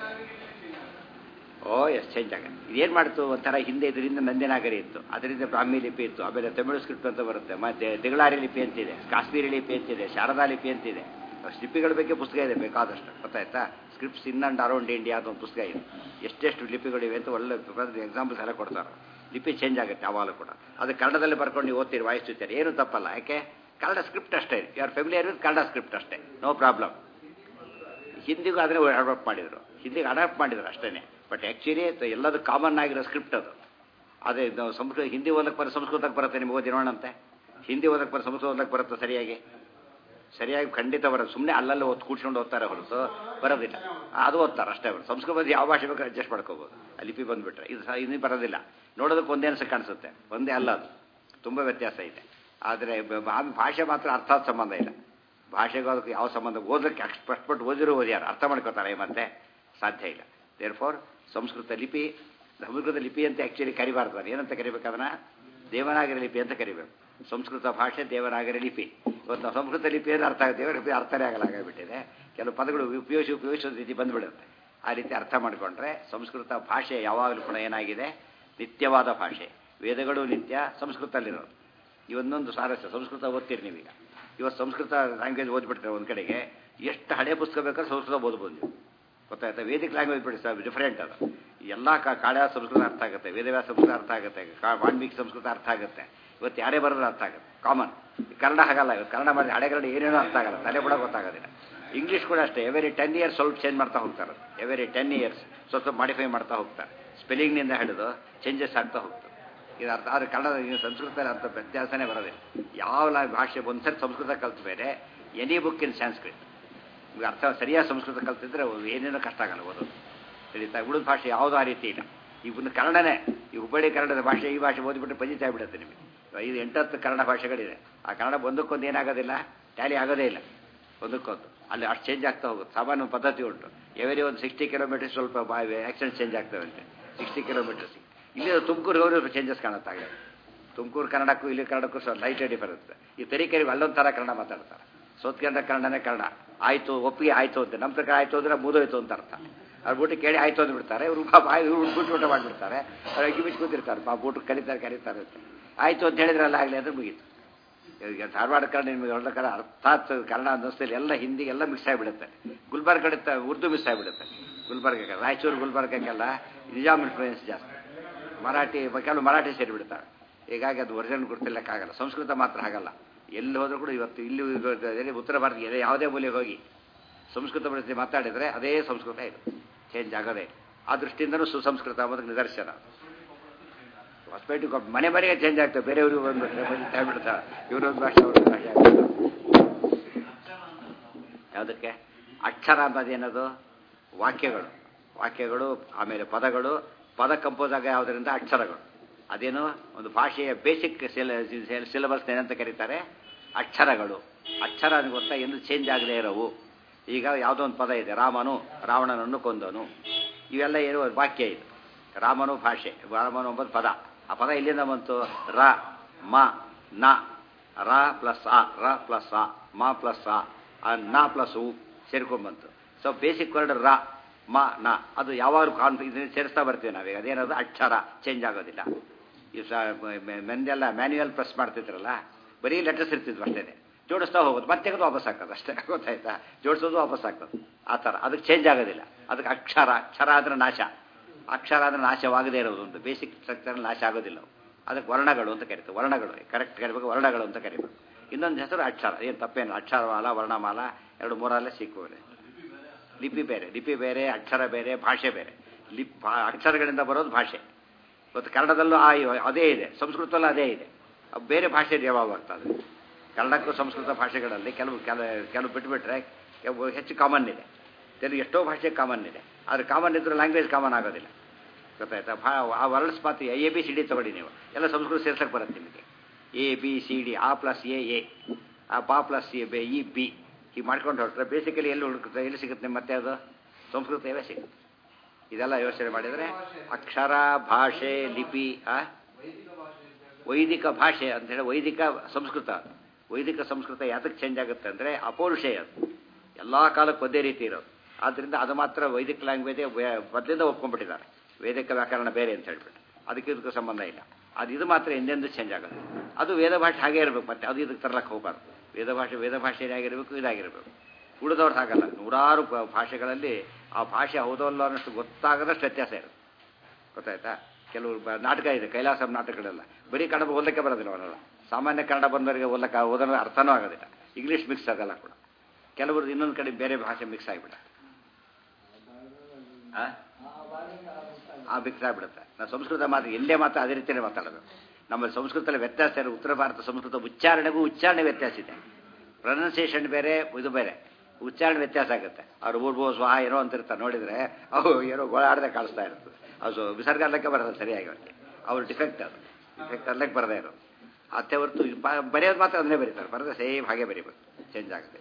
ಓ ಎಸ್ ಚೇಂಜ್ ಆಗುತ್ತೆ ಇದೇನು ಮಾಡ್ತು ಒಂಥರ ಹಿಂದೆ ಇದರಿಂದ ನಂದಿನಾಗರಿ ಇತ್ತು ಅದರಿಂದ ಬ್ರಾಹ್ಮಿ ಲಿಪಿ ಇತ್ತು ಆಮೇಲೆ ತಮಿಳು ಸ್ಕ್ರಿಪ್ಟ್ ಅಂತ ಬರುತ್ತೆ ಮತ್ತೆ ದಿಗಳಾರಿ ಲಿಪಿ ಅಂತಿದೆ ಕಾಶ್ಮೀರಿ ಲಿಪಿ ಅಂತಿದೆ ಶಾರದಾ ಲಿಪಿ ಅಂತಿದೆ ಲಿಪಿಗಳ ಬಗ್ಗೆ ಪುಸ್ತಕ ಇದೆ ಬೇಕಾದಷ್ಟು ಗೊತ್ತಾಯ್ತಾ scripts in and around India ಅಂತ ಒಂದು ಪುಸ್ತಕ ಇದೆ ಎಷ್ಟೆಷ್ಟು ಲಿಪಿಗಳಿವೆ ಅಂತ ಒಳ್ಳೆ ಎಕ್ಸಾಂಪಲ್ಸ್ ಎಲ್ಲ ಕೊಡ್ತಾರೆ ಲಿಪಿ ಚೇಂಜ್ ಆಗುತ್ತೆ ಯಾವಾಗಲೂ ಕೂಡ ಅದು ಕನ್ನಡದಲ್ಲಿ ಬರ್ಕೊಂಡು ನೀವು ಓದ್ತೀರಿ ವಾಯಿಸ್ತಿರ್ತಾರೆ ಏನು ತಪ್ಪಲ್ಲ ಯಾಕೆ ಕನ್ನಡ ಸ್ಕ್ರಿಪ್ಟ್ ಅಷ್ಟೇ you are familiar with Kannada script ಅಷ್ಟೇ ನೋ ಪ್ರಾಬ್ಲಮ್ ಹಿಂದಿಗೂ ಅದನ್ನೇ ಅಡಾಪ್ಟ್ ಮಾಡಿದರು ಹಿಂದಿಗೆ ಅಡಾಪ್ಟ್ ಮಾಡಿದ್ರು ಅಷ್ಟೇ ಬಟ್ ಆ್ಯಕ್ಚುಲಿ ಎಲ್ಲದೂ ಕಾಮನ್ ಆಗಿರೋ ಸ್ಕ್ರಿಪ್ಟ್ ಅದು ಅದೇ ನಾವು ಸಂಸ್ಕೃತ ಹಿಂದಿ ಓದಕ್ಕೆ ಬರೋ ಸಂಸ್ಕೃತಕ್ಕೆ ಬರುತ್ತೆ ನಿಮಗೆ ಓದಿ ನೋಡೋಣಂತೆ ಹಿಂದಿ ಓದಕ್ಕೆ ಬರೋ ಸಂಸ್ಕೃತ ಓದಕ್ಕೆ ಬರುತ್ತೆ ಸರಿಯಾಗಿ ಸರಿಯಾಗಿ ಖಂಡಿತ ಬರೋದು ಸುಮ್ಮನೆ ಅಲ್ಲಲ್ಲಿ ಓದ್ ಕೂಡ್ಸ್ಕೊಂಡು ಓದ್ತಾರೆ ಹೊರತು ಬರೋದಿಲ್ಲ ಅದು ಓದ್ತಾರೆ ಅಷ್ಟೇ ಅವರು ಸಂಸ್ಕೃತ ಯಾವ ಭಾಷೆ ಬೇಕಾದ್ರೆ ಅಡ್ಜಸ್ಟ್ ಮಾಡ್ಕೋಬೋದು ಆ ಲಿಪಿ ಬಂದುಬಿಟ್ರೆ ಇದು ಸಹ ಇನ್ನೂ ಬರೋದಿಲ್ಲ ನೋಡೋದಕ್ಕೆ ಒಂದೇ ಅನ್ಸಕ್ಕೆ ಕಾಣಿಸುತ್ತೆ ಒಂದೇ ಅಲ್ಲ ಅದು ತುಂಬ ವ್ಯತ್ಯಾಸ ಇದೆ ಆದರೆ ಭಾಷೆ ಮಾತ್ರ ಅರ್ಥಾತ್ ಸಂಬಂಧ ಇಲ್ಲ ಭಾಷೆಗೂ ಅದಕ್ಕೆ ಯಾವ ಸಂಬಂಧ ಓದಕ್ಕೆ ಕಷ್ಟಪಟ್ಟು ಓದಿರೋ ಓದ್ಯಾರು ಅರ್ಥ ಮಾಡ್ಕೋತಾರೆ ಮತ್ತೆ ಸಾಧ್ಯ ಇಲ್ಲ ದೇರ್ ಫಾರ್ ಸಂಸ್ಕೃತ ಲಿಪಿ ಸಂಸ್ಕೃತ ಲಿಪಿ ಅಂತ ಆ್ಯಕ್ಚುಲಿ ಕರಿಬಾರ್ದು ಏನಂತ ಕರಿಬೇಕು ಅದನ್ನ ದೇವನಾಗರಿ ಲಿಪಿ ಅಂತ ಕರಿಬೇಕು ಸಂಸ್ಕೃತ ಭಾಷೆ ದೇವನಾಗರಿ ಲಿಪಿ ಇವತ್ತು ನಾವು ಸಂಸ್ಕೃತ ಲಿಪಿ ಅಂದ್ರೆ ಅರ್ಥ ಆಗುತ್ತೆ ದೇವರ ಲಿಪಿ ಅರ್ಥನೇ ಆಗಲ್ಲ ಆಗಿಬಿಟ್ಟಿದೆ ಕೆಲವು ಪದಗಳು ಉಪಯೋಗಿಸಿ ಉಪಯೋಗಿಸೋ ರೀತಿ ಬಂದ್ಬಿಡುತ್ತೆ ಆ ರೀತಿ ಅರ್ಥ ಮಾಡಿಕೊಂಡ್ರೆ ಸಂಸ್ಕೃತ ಭಾಷೆ ಯಾವಾಗಲೂ ಕೂಡ ಏನಾಗಿದೆ ನಿತ್ಯವಾದ ಭಾಷೆ ವೇದಗಳು ನಿತ್ಯ ಸಂಸ್ಕೃತದಲ್ಲಿರೋದು ಇವನ್ನೊಂದು ಸಾರಸ್ಯ ಸಂಸ್ಕೃತ ಓದ್ತೀರಿ ನೀವೀಗ ಇವತ್ತು ಸಂಸ್ಕೃತ ಲ್ಯಾಂಗ್ವೇಜ್ ಓದ್ಬಿಡ್ತಾರೆ ಒಂದು ಕಡೆಗೆ ಎಷ್ಟು ಹಳೆ ಪುಸ್ತಕ ಬೇಕಾದ್ರೆ ಸಂಸ್ಕೃತ ಓದ್ಬೋದು ನೀವು ಗೊತ್ತಾಯ್ತಾ ವೇದಿಕ್ ಲ್ಯಾಂಗ್ವೇಜ್ ಬಿಡಿ ಸರ್ ಡಿಫರೆಂಟ್ ಅದು ಎಲ್ಲ ಕಾಳ್ಯ ಸಂಸ್ಕೃತ ಅರ್ಥ ಆಗುತ್ತೆ ವೇದವ್ಯಾಸ ಸಂಸ್ಕೃತ ಅರ್ಥ ಆಗುತ್ತೆ ವಾಲ್ಮೀಕಿ ಸಂಸ್ಕೃತ ಅರ್ಥ ಆಗುತ್ತೆ ಇವತ್ತು ಯಾರೇ ಬರೋದು ಅರ್ಥ ಆಗುತ್ತೆ ಕಾಮನ್ ಕನ್ನಡ ಹಾಗಲ್ಲ ಇವತ್ತು ಕನ್ನಡ ಮಾಡಿ ಹಳೆ ಕನ್ನಡ ಏನೇನೋ ಅರ್ಥ ಆಗಲ್ಲ ತಲೆ ಕೂಡ ಗೊತ್ತಾಗೋದಿಲ್ಲ ಇಂಗ್ಲೀಷ್ ಕೂಡ ಅಷ್ಟೇ ಎವರಿ ಟೆನ್ ಇಯರ್ಸ್ ಸ್ವಲ್ಪ ಚೇಂಜ್ ಮಾಡ್ತಾ ಹೋಗ್ತಾರೆ ಎವರಿ ಟೆನ್ ಇಯರ್ಸ್ ಸ್ವಲ್ಪ ಮಾಡಿಫೈ ಮಾಡ್ತಾ ಹೋಗ್ತಾರೆ ಸ್ಪೆಲ್ಲಿಂಗ್ನಿಂದ ಹಿಡಿದು ಚೇಂಜಸ್ ಆಗ್ತಾ ಹೋಗ್ತದೆ ಇದು ಅರ್ಥ ಆದರೆ ಕನ್ನಡ ಸಂಸ್ಕೃತ ಅಂತ ವ್ಯತ್ಯಾಸನೇ ಬರೋದಿಲ್ಲ ಯಾವ ಭಾಷೆ ಒಂದ್ಸರಿ ಸಂಸ್ಕೃತ ಕಲ್ತ ಮೇಲೆ ಎನಿ ಬುಕ್ ಇನ್ ಸಂಸ್ಕೃತ್ ಈಗ ಅರ್ಥ ಸರಿಯಾದ ಸಂಸ್ಕೃತ ಕಲ್ತಿದ್ರೆ ಏನೇನೋ ಕಷ್ಟ ಆಗಲ್ಲ ಓದೋದು ತಿಳಿತಾ ಉಳಿದ ಭಾಷೆ ಯಾವುದೂ ಆ ರೀತಿ ಇಲ್ಲ ಈಗ ಒಂದು ಕನ್ನಡನೇ ಈ ಹುಬ್ಬಳ್ಳಿ ಕನ್ನಡದ ಭಾಷೆ ಈ ಭಾಷೆ ಓದಿಬಿಟ್ಟು ಪಂಜಿತ ಆಗಿಬಿಡುತ್ತೆ ನಿಮಗೆ ಐದು ಎಂಟತ್ತು ಕನ್ನಡ ಭಾಷೆಗಳಿದೆ ಆ ಕನ್ನಡ ಒಂದಕ್ಕೊಂದು ಏನಾಗೋದಿಲ್ಲ ಟ್ಯಾಲಿ ಆಗೋದೇ ಇಲ್ಲ ಒಂದಕ್ಕೊಂದು ಅಲ್ಲಿ ಅಷ್ಟು ಚೇಂಜ್ ಆಗ್ತಾ ಹೋಗುತ್ತೆ ಸಾಮಾನ್ಯ ಪದ್ಧತಿ ಉಂಟು ಎವರಿ ಒಂದು ಸಿಕ್ಸ್ಟಿ ಕಿಲೋಮೀಟರ್ ಸ್ವಲ್ಪ ಆಕ್ಸಿಡೆಂಟ್ ಚೇಂಜ್ ಆಗ್ತವಂತೆ ಸಿಕ್ಸ್ಟಿ ಕಿಲೋಮೀಟರ್ಸ್ ಇಲ್ಲಿ ತುಮಕೂರು ಹೋದ್ರೆ ಚೇಂಜಸ್ ಕಾಣುತ್ತಾಗಲೇ ತುಮಕೂರು ಕನ್ನಡಕ್ಕೂ ಇಲ್ಲಿ ಕನ್ನಡಕ್ಕೂ ಸ್ವಲ್ಪ ಲೈಟ್ ಡಿಫರೆನ್ಸ್ ಈ ತರೀಕೆರಿಗೆ ಅಲ್ಲೊಂದು ಥರ ಕನ್ನಡ ಮಾತಾಡ್ತಾರೆ ಸೌತ್ ಕನ್ನಡ ಕನ್ನಡನೇ ಕನ್ನಡ ಆಯಿತು ಒಪ್ಪಿಗೆ ಆಯಿತು ಅಂತ ನಮ್ಮ ಪ್ರಕಾರ ಆಯಿತು ಅಂದರೆ ಮುದೋಯ್ತು ಅಂತ ಅರ್ಥ ಅವ್ರು ಬೂಟಿ ಕೇಳಿ ಆಯಿತು ಅಂದ್ಬಿಡ್ತಾರೆ ಇವರು ಬಾಯಿ ಇವ್ರು ಬಿಟ್ಟು ಊಟ ಮಾಡಿಬಿಡ್ತಾರೆ ಅವ್ರು ಅಕ್ಕಿ ಬಿಚ್ಚಿ ಕೂತಿರ್ತಾರೆ ಪಾಪ ಊಟ ಕರೀತಾರೆ ಕರೀತಾರೆ ಅಂತ ಆಯಿತು ಅಂತ ಹೇಳಿದ್ರಲ್ಲ ಆಗಲಿ ಅಂದ್ರೆ ಮುಗೀತು ಈಗ ಧಾರವಾಡ ಕನ್ನಡ ನಿಮಗೆ ಒಳ್ಳೆ ಕನ್ನಡ ಅರ್ಥಾತ್ ಕನ್ನಡ ಅನ್ನಿಸ್ತೇಲಿ ಎಲ್ಲ ಹಿಂದಿ ಎಲ್ಲ ಮಿಕ್ಸ್ ಆಗಿಬಿಡುತ್ತೆ ಗುಲ್ಬರ್ಗ ಕಡೆ ತ- ಉರ್ದು ಮಿಕ್ಸ್ ಆಗಿಬಿಡುತ್ತೆ ಗುಲ್ಬರ್ಗಕ್ಕೆ ರಾಯಚೂರು ಗುಲ್ಬರ್ಗಕ್ಕೆಲ್ಲ ನಿಜಾಮ್ ಇನ್ಫ್ಲೂಯೆನ್ಸ್ ಜಾಸ್ತಿ ಮರಾಠಿ ಕೆಲವು ಮರಾಠಿ ಸೇರಿಬಿಡ್ತಾರೆ ಹೀಗಾಗಿ ಅದು ಒರಿಜಿನಲ್ ಗುರುತಿಲ್ಲಕ್ಕಾಗಲ್ಲ ಸಂಸ್ಕೃತ ಮಾತ್ರ ಹಾಗಲ್ಲ ಎಲ್ಲಿ ಹೋದರೂ ಕೂಡ ಇವತ್ತು ಇಲ್ಲಿ ಎಲ್ಲಿ ಉತ್ತರ ಭಾರತ ಎಲ್ಲಿ ಯಾವುದೇ ಮೂಲೆಗೆ ಹೋಗಿ ಸಂಸ್ಕೃತ ಬಳಸಿ ಮಾತಾಡಿದರೆ ಅದೇ ಸಂಸ್ಕೃತ ಇದು ಚೇಂಜ್ ಆಗೋದೇ ಇಲ್ಲ. ಆ ದೃಷ್ಟಿಯಿಂದನೂ ಸುಸಂಸ್ಕೃತ ಅನ್ನೋದಕ್ಕೆ ನಿದರ್ಶನ ಹೊಸಪೇಟೆ ಮನೆ ಮನೆಗೆ ಚೇಂಜ್ ಆಗ್ತವೆ ಬೇರೆಯವರು ಬಂದ್ಬಿಟ್ರೆ ಬಂದು ಬಿಡ್ತಾರೆ ಇವರೊಂದು ಭಾಷೆ ಅವ್ರೊಂದು ಭಾಷೆ ಆಗ್ಬಿಡ್ತಾರೆ ಯಾವುದಕ್ಕೆ ಅಕ್ಷರ ಅನ್ನೋದೇನದು ವಾಕ್ಯಗಳು ವಾಕ್ಯಗಳು ಆಮೇಲೆ ಪದಗಳು ಪದ ಕಂಪೋಸ್ ಆಗ ಯಾವುದರಿಂದ ಅಕ್ಷರಗಳು ಅದೇನು ಒಂದು ಭಾಷೆಯ ಬೇಸಿಕ್ ಸಿಲೆಬಸ್ ಏನಂತ ಕರೀತಾರೆ ಅಕ್ಷರಗಳು ಅಕ್ಷರ ಅಂತ ಗೊತ್ತಾ ಎಂದು ಚೇಂಜ್ ಆಗದೆ ಇರೋವು ಈಗ ಯಾವುದೋ ಒಂದು ಪದ ಇದೆ ರಾಮನು ರಾವಣನನ್ನು ಕೊಂದನು ಇವೆಲ್ಲ ಏನು ವಾಕ್ಯ ಇದು ರಾಮನು ಭಾಷೆ ರಾಮನು ಎಂಬುದು ಪದ ಆ ಪದ ಎಲ್ಲಿಂದ ಬಂತು ರ ಮ ನ ರ ಪ್ಲಸ್ ಆ ರ ಪ್ಲಸ್ ಆ ಮ ಪ್ಲಸ್ ಆ ಆ ನ ಪ್ಲಸ್ ಉ ಸೇರ್ಕೊಂಡ್ಬಂತು ಸೊ ಬೇಸಿಕ್ ವರ್ಡ್ ರ ಮ ನ ಅದು ಯಾವಾಗಲೂ ಕಾನ್ ಇದನ್ನ ಸೇರಿಸ್ತಾ ಬರ್ತೀವಿ ನಾವೀಗ ಅದೇನದು ಅಕ್ಷರ ಚೇಂಜ್ ಆಗೋದಿಲ್ಲ ಈ ಸ ಮೆಂದೆಲ್ಲ ಮ್ಯಾನ್ಯುಯಲ್ ಪ್ರೆಸ್ ಮಾಡ್ತಿದ್ರಲ್ಲ ಬರೀ ಲೆಟರ್ಸ್ ಇರ್ತಿದ್ವು ಅಷ್ಟೇ ಜೋಡಿಸ್ತಾ ಹೋಗೋದು ಮತ್ತೆ ತೆಗೆದು ವಾಪಸ್ ಹಾಕೋದು ಅಷ್ಟೇ ಗೊತ್ತಾಯ್ತಾ ಜೋಡಿಸೋದು ವಾಪಸ್ ಹಾಕೋದು ಆ ಥರ ಅದಕ್ಕೆ ಚೇಂಜ್ ಆಗೋದಿಲ್ಲ ಅದಕ್ಕೆ ಅಕ್ಷರ ಅಕ್ಷರ ಆದರೆ ನಾಶ ಅಕ್ಷರ ಆದರೆ ನಾಶವಾಗದೇ ಇರೋದು ಒಂದು ಬೇಸಿಕ್ ಸ್ಟ್ರಕ್ಚರ್ ನಾಶ ಆಗೋದಿಲ್ಲ ಅವು. ಅದಕ್ಕೆ ವರ್ಣಗಳು ಅಂತ ಕರಿತೀವಿ ವರ್ಣಗಳು ಕರೆಕ್ಟ್ ಕರಿಬೇಕು ವರ್ಣಗಳು ಅಂತ ಕರಿಬೇಕು ಇನ್ನೊಂದು ಹೆಸರು ಅಕ್ಷರ ಏನು ತಪ್ಪೇನು ಅಕ್ಷರಮಾಲ ವರ್ಣಮಾಲ ಎರಡು ಮೂರಲ್ಲೇ ಸಿಕ್ಕುವರೆ ಲಿಪಿ ಬೇರೆ ಲಿಪಿ ಬೇರೆ ಅಕ್ಷರ ಬೇರೆ ಭಾಷೆ ಬೇರೆ ಲಿಪ್ ಭಾ- ಅಕ್ಷರಗಳಿಂದ ಬರೋದು ಭಾಷೆ ಇವತ್ತು ಕನ್ನಡದಲ್ಲೂ ಆ ಅದೇ ಇದೆ ಸಂಸ್ಕೃತದಲ್ಲೂ ಅದೇ ಇದೆ ಅವು ಬೇರೆ ಭಾಷೆ ಯಾವಾಗ ಬರ್ತದೆ ಕನ್ನಡಕ್ಕೂ ಸಂಸ್ಕೃತ ಭಾಷೆಗಳಲ್ಲಿ ಕೆಲವು ಕೆಲ ಕೆಲವು ಬಿಟ್ಬಿಟ್ರೆ ಕೆಲವು ಹೆಚ್ಚು ಕಾಮನ್ ಇದೆ ಕೆಲವು ಎಷ್ಟೋ ಭಾಷೆ ಕಾಮನ್ ಇದೆ ಆದರೆ ಕಾಮನ್ ಇದ್ರೂ ಲ್ಯಾಂಗ್ವೇಜ್ ಕಾಮನ್ ಆಗೋದಿಲ್ಲ ಗೊತ್ತಾಯ್ತಾ ಭಾ ಆ ವರ್ಡ್ಸ್ ಮಾತ್ರ ಎ ಬಿ ಸಿ ಡಿ ತಗೊಳ್ಳಿ ನೀವು ಎಲ್ಲ ಸಂಸ್ಕೃತ ಸೇರ್ಸಕ್ಕೆ ಬರುತ್ತೆ ನಿಮಗೆ ಎ ಬಿ ಸಿ ಡಿ ಆ ಪ್ಲಸ್ ಎ ಎ ಆ ಬಾ ಪ್ಲಸ್ ಎ ಬೆ ಇ ಬಿ ಹೀಗೆ ಮಾಡ್ಕೊಂಡು ಹೊರಟ್ರೆ ಬೇಸಿಕಲಿ ಎಲ್ಲಿ ಹುಡುಕುತ್ತೆ ಎಲ್ಲಿ ಸಿಗುತ್ತೆ ಮತ್ತೆ ಅದು ಸಂಸ್ಕೃತವೇ ಸಿಗುತ್ತೆ ಇದೆಲ್ಲ ಯೋಚನೆ ಮಾಡಿದರೆ ಅಕ್ಷರ ಭಾಷೆ ಲಿಪಿ ಆ ವೈದಿಕ ಭಾಷೆ ಅಂತ ಹೇಳಿ ವೈದಿಕ ಸಂಸ್ಕೃತ ವೈದಿಕ ಸಂಸ್ಕೃತ ಯಾತಕ್ಕೆ ಚೇಂಜ್ ಆಗುತ್ತೆ ಅಂದರೆ ಅಪೌರುಷೇಯ ಅದು ಎಲ್ಲ ಕಾಲಕ್ಕೆ ಒಂದೇ ರೀತಿ ಇರೋದು ಆದ್ದರಿಂದ ಅದು ಮಾತ್ರ ವೈದಿಕ ಲ್ಯಾಂಗ್ವೇಜ್ ಮೊದಲಿಂದ ಒಪ್ಕೊಂಡ್ಬಿಟ್ಟಿದ್ದಾರೆ ವೇದಿಕ ವ್ಯಾಕರಣ ಬೇರೆ ಅಂತ ಹೇಳ್ಬಿಟ್ಟು ಅದಕ್ಕೆ ಇದಕ್ಕೆ ಸಂಬಂಧ ಇಲ್ಲ ಅದು ಇದು ಮಾತ್ರ ಎಂದೆಂದೂ ಚೇಂಜ್ ಆಗುತ್ತೆ ಅದು ವೇದ ಭಾಷೆ ಹಾಗೇ ಇರಬೇಕು ಮತ್ತೆ ಅದು ಇದಕ್ಕೆ ತರ್ಲಕ್ಕೆ ಹೋಗಬಾರ್ದು ವೇದ ಭಾಷೆ ವೇದ ಭಾಷೆ ಆಗಿರಬೇಕು ಇದಾಗಿರಬೇಕು ಉಳಿದವ್ರು ಹಾಗಲ್ಲ ನೂರಾರು ಭಾ- ಭಾಷೆಗಳಲ್ಲಿ ಆ ಭಾಷೆ ಹೌದಲ್ಲ ಅನ್ನೋಷ್ಟು ಗೊತ್ತಾಗದಷ್ಟು ವ್ಯತ್ಯಾಸ ಇರುತ್ತೆ ಗೊತ್ತಾಯ್ತಾ ಕೆಲವು ಬ- ನಾಟಕ ಇದೆ ಕೈಲಾಸ ನಾಟಕಗಳೆಲ್ಲ ಬರೀ ಕನ್ನಡ ಓದಕ್ಕೆ ಬರೋದಿಲ್ಲ ಅವರೆಲ್ಲ ಸಾಮಾನ್ಯ ಕನ್ನಡ ಬಂದವರಿಗೆ ಓದಕ್ಕೆ ಓದೋ ಅರ್ಥನೂ ಆಗೋದಿಲ್ಲ ಇಂಗ್ಲೀಷ್ ಮಿಕ್ಸ್ ಆಗಲ್ಲ ಕೂಡ ಕೆಲವರು ಇನ್ನೊಂದು ಕಡೆ ಬೇರೆ ಭಾಷೆ ಮಿಕ್ಸ್ ಆಗಿಬಿಡ ಆ? ಆ ಮಿಕ್ಸ್ ಆಗ್ಬಿಡುತ್ತೆ ನಾವು ಸಂಸ್ಕೃತ ಮಾತು ಎಲ್ಲೇ ಮಾತು ಅದೇ ರೀತಿಯೇ ಮಾತಾಡೋದು ನಮ್ಮ ಸಂಸ್ಕೃತದಲ್ಲಿ ವ್ಯತ್ಯಾಸ ಇದೆ ಉತ್ತರ ಭಾರತ ಸಂಸ್ಕೃತ ಉಚ್ಚಾರಣೆಗೂ ಉಚ್ಚಾರಣೆ ವ್ಯತ್ಯಾಸ ಇದೆ ಪ್ರೊನೌನ್ಸಿಯೇಷನ್ ಬೇರೆ ಇದು ಬೇರೆ ಉಚ್ಚಾರಣೆ ವ್ಯತ್ಯಾಸ ಆಗುತ್ತೆ ಅವ್ರು ಊರ್ಬೋ ಸ್ವಾಹ ಏನೋ ಅಂತಿರ್ತಾರೆ ನೋಡಿದ್ರೆ ಅವು ಏನೋ ಗೋಳಾಡದೆ ಕಾಣಿಸ್ತಾ ಇರುತ್ತೆ ಅದು ವಿಸರ್ಗ ಅಲ್ಲಕ್ಕೆ ಬರೋದು ಸರಿಯಾಗಿ ಅವ್ರಿಗೆ ಅವ್ರ ಡಿಫೆಕ್ಟ್ ಅದು ಡಿಫೆಕ್ಟ್ ಅಲ್ಲಕ್ಕೆ ಬರದೇ ಇರೋದು ಅತ್ತೆ ಹೊರತು ಬ- ಬರೆಯೋದು ಮಾತ್ರ ಅದನ್ನೇ ಬರೀತಾರೆ ಬರೆದ್ರೆ ಸೇಮ್ ಹಾಗೆ ಬರೀಬೇಕು ಚೇಂಜ್ ಆಗುತ್ತೆ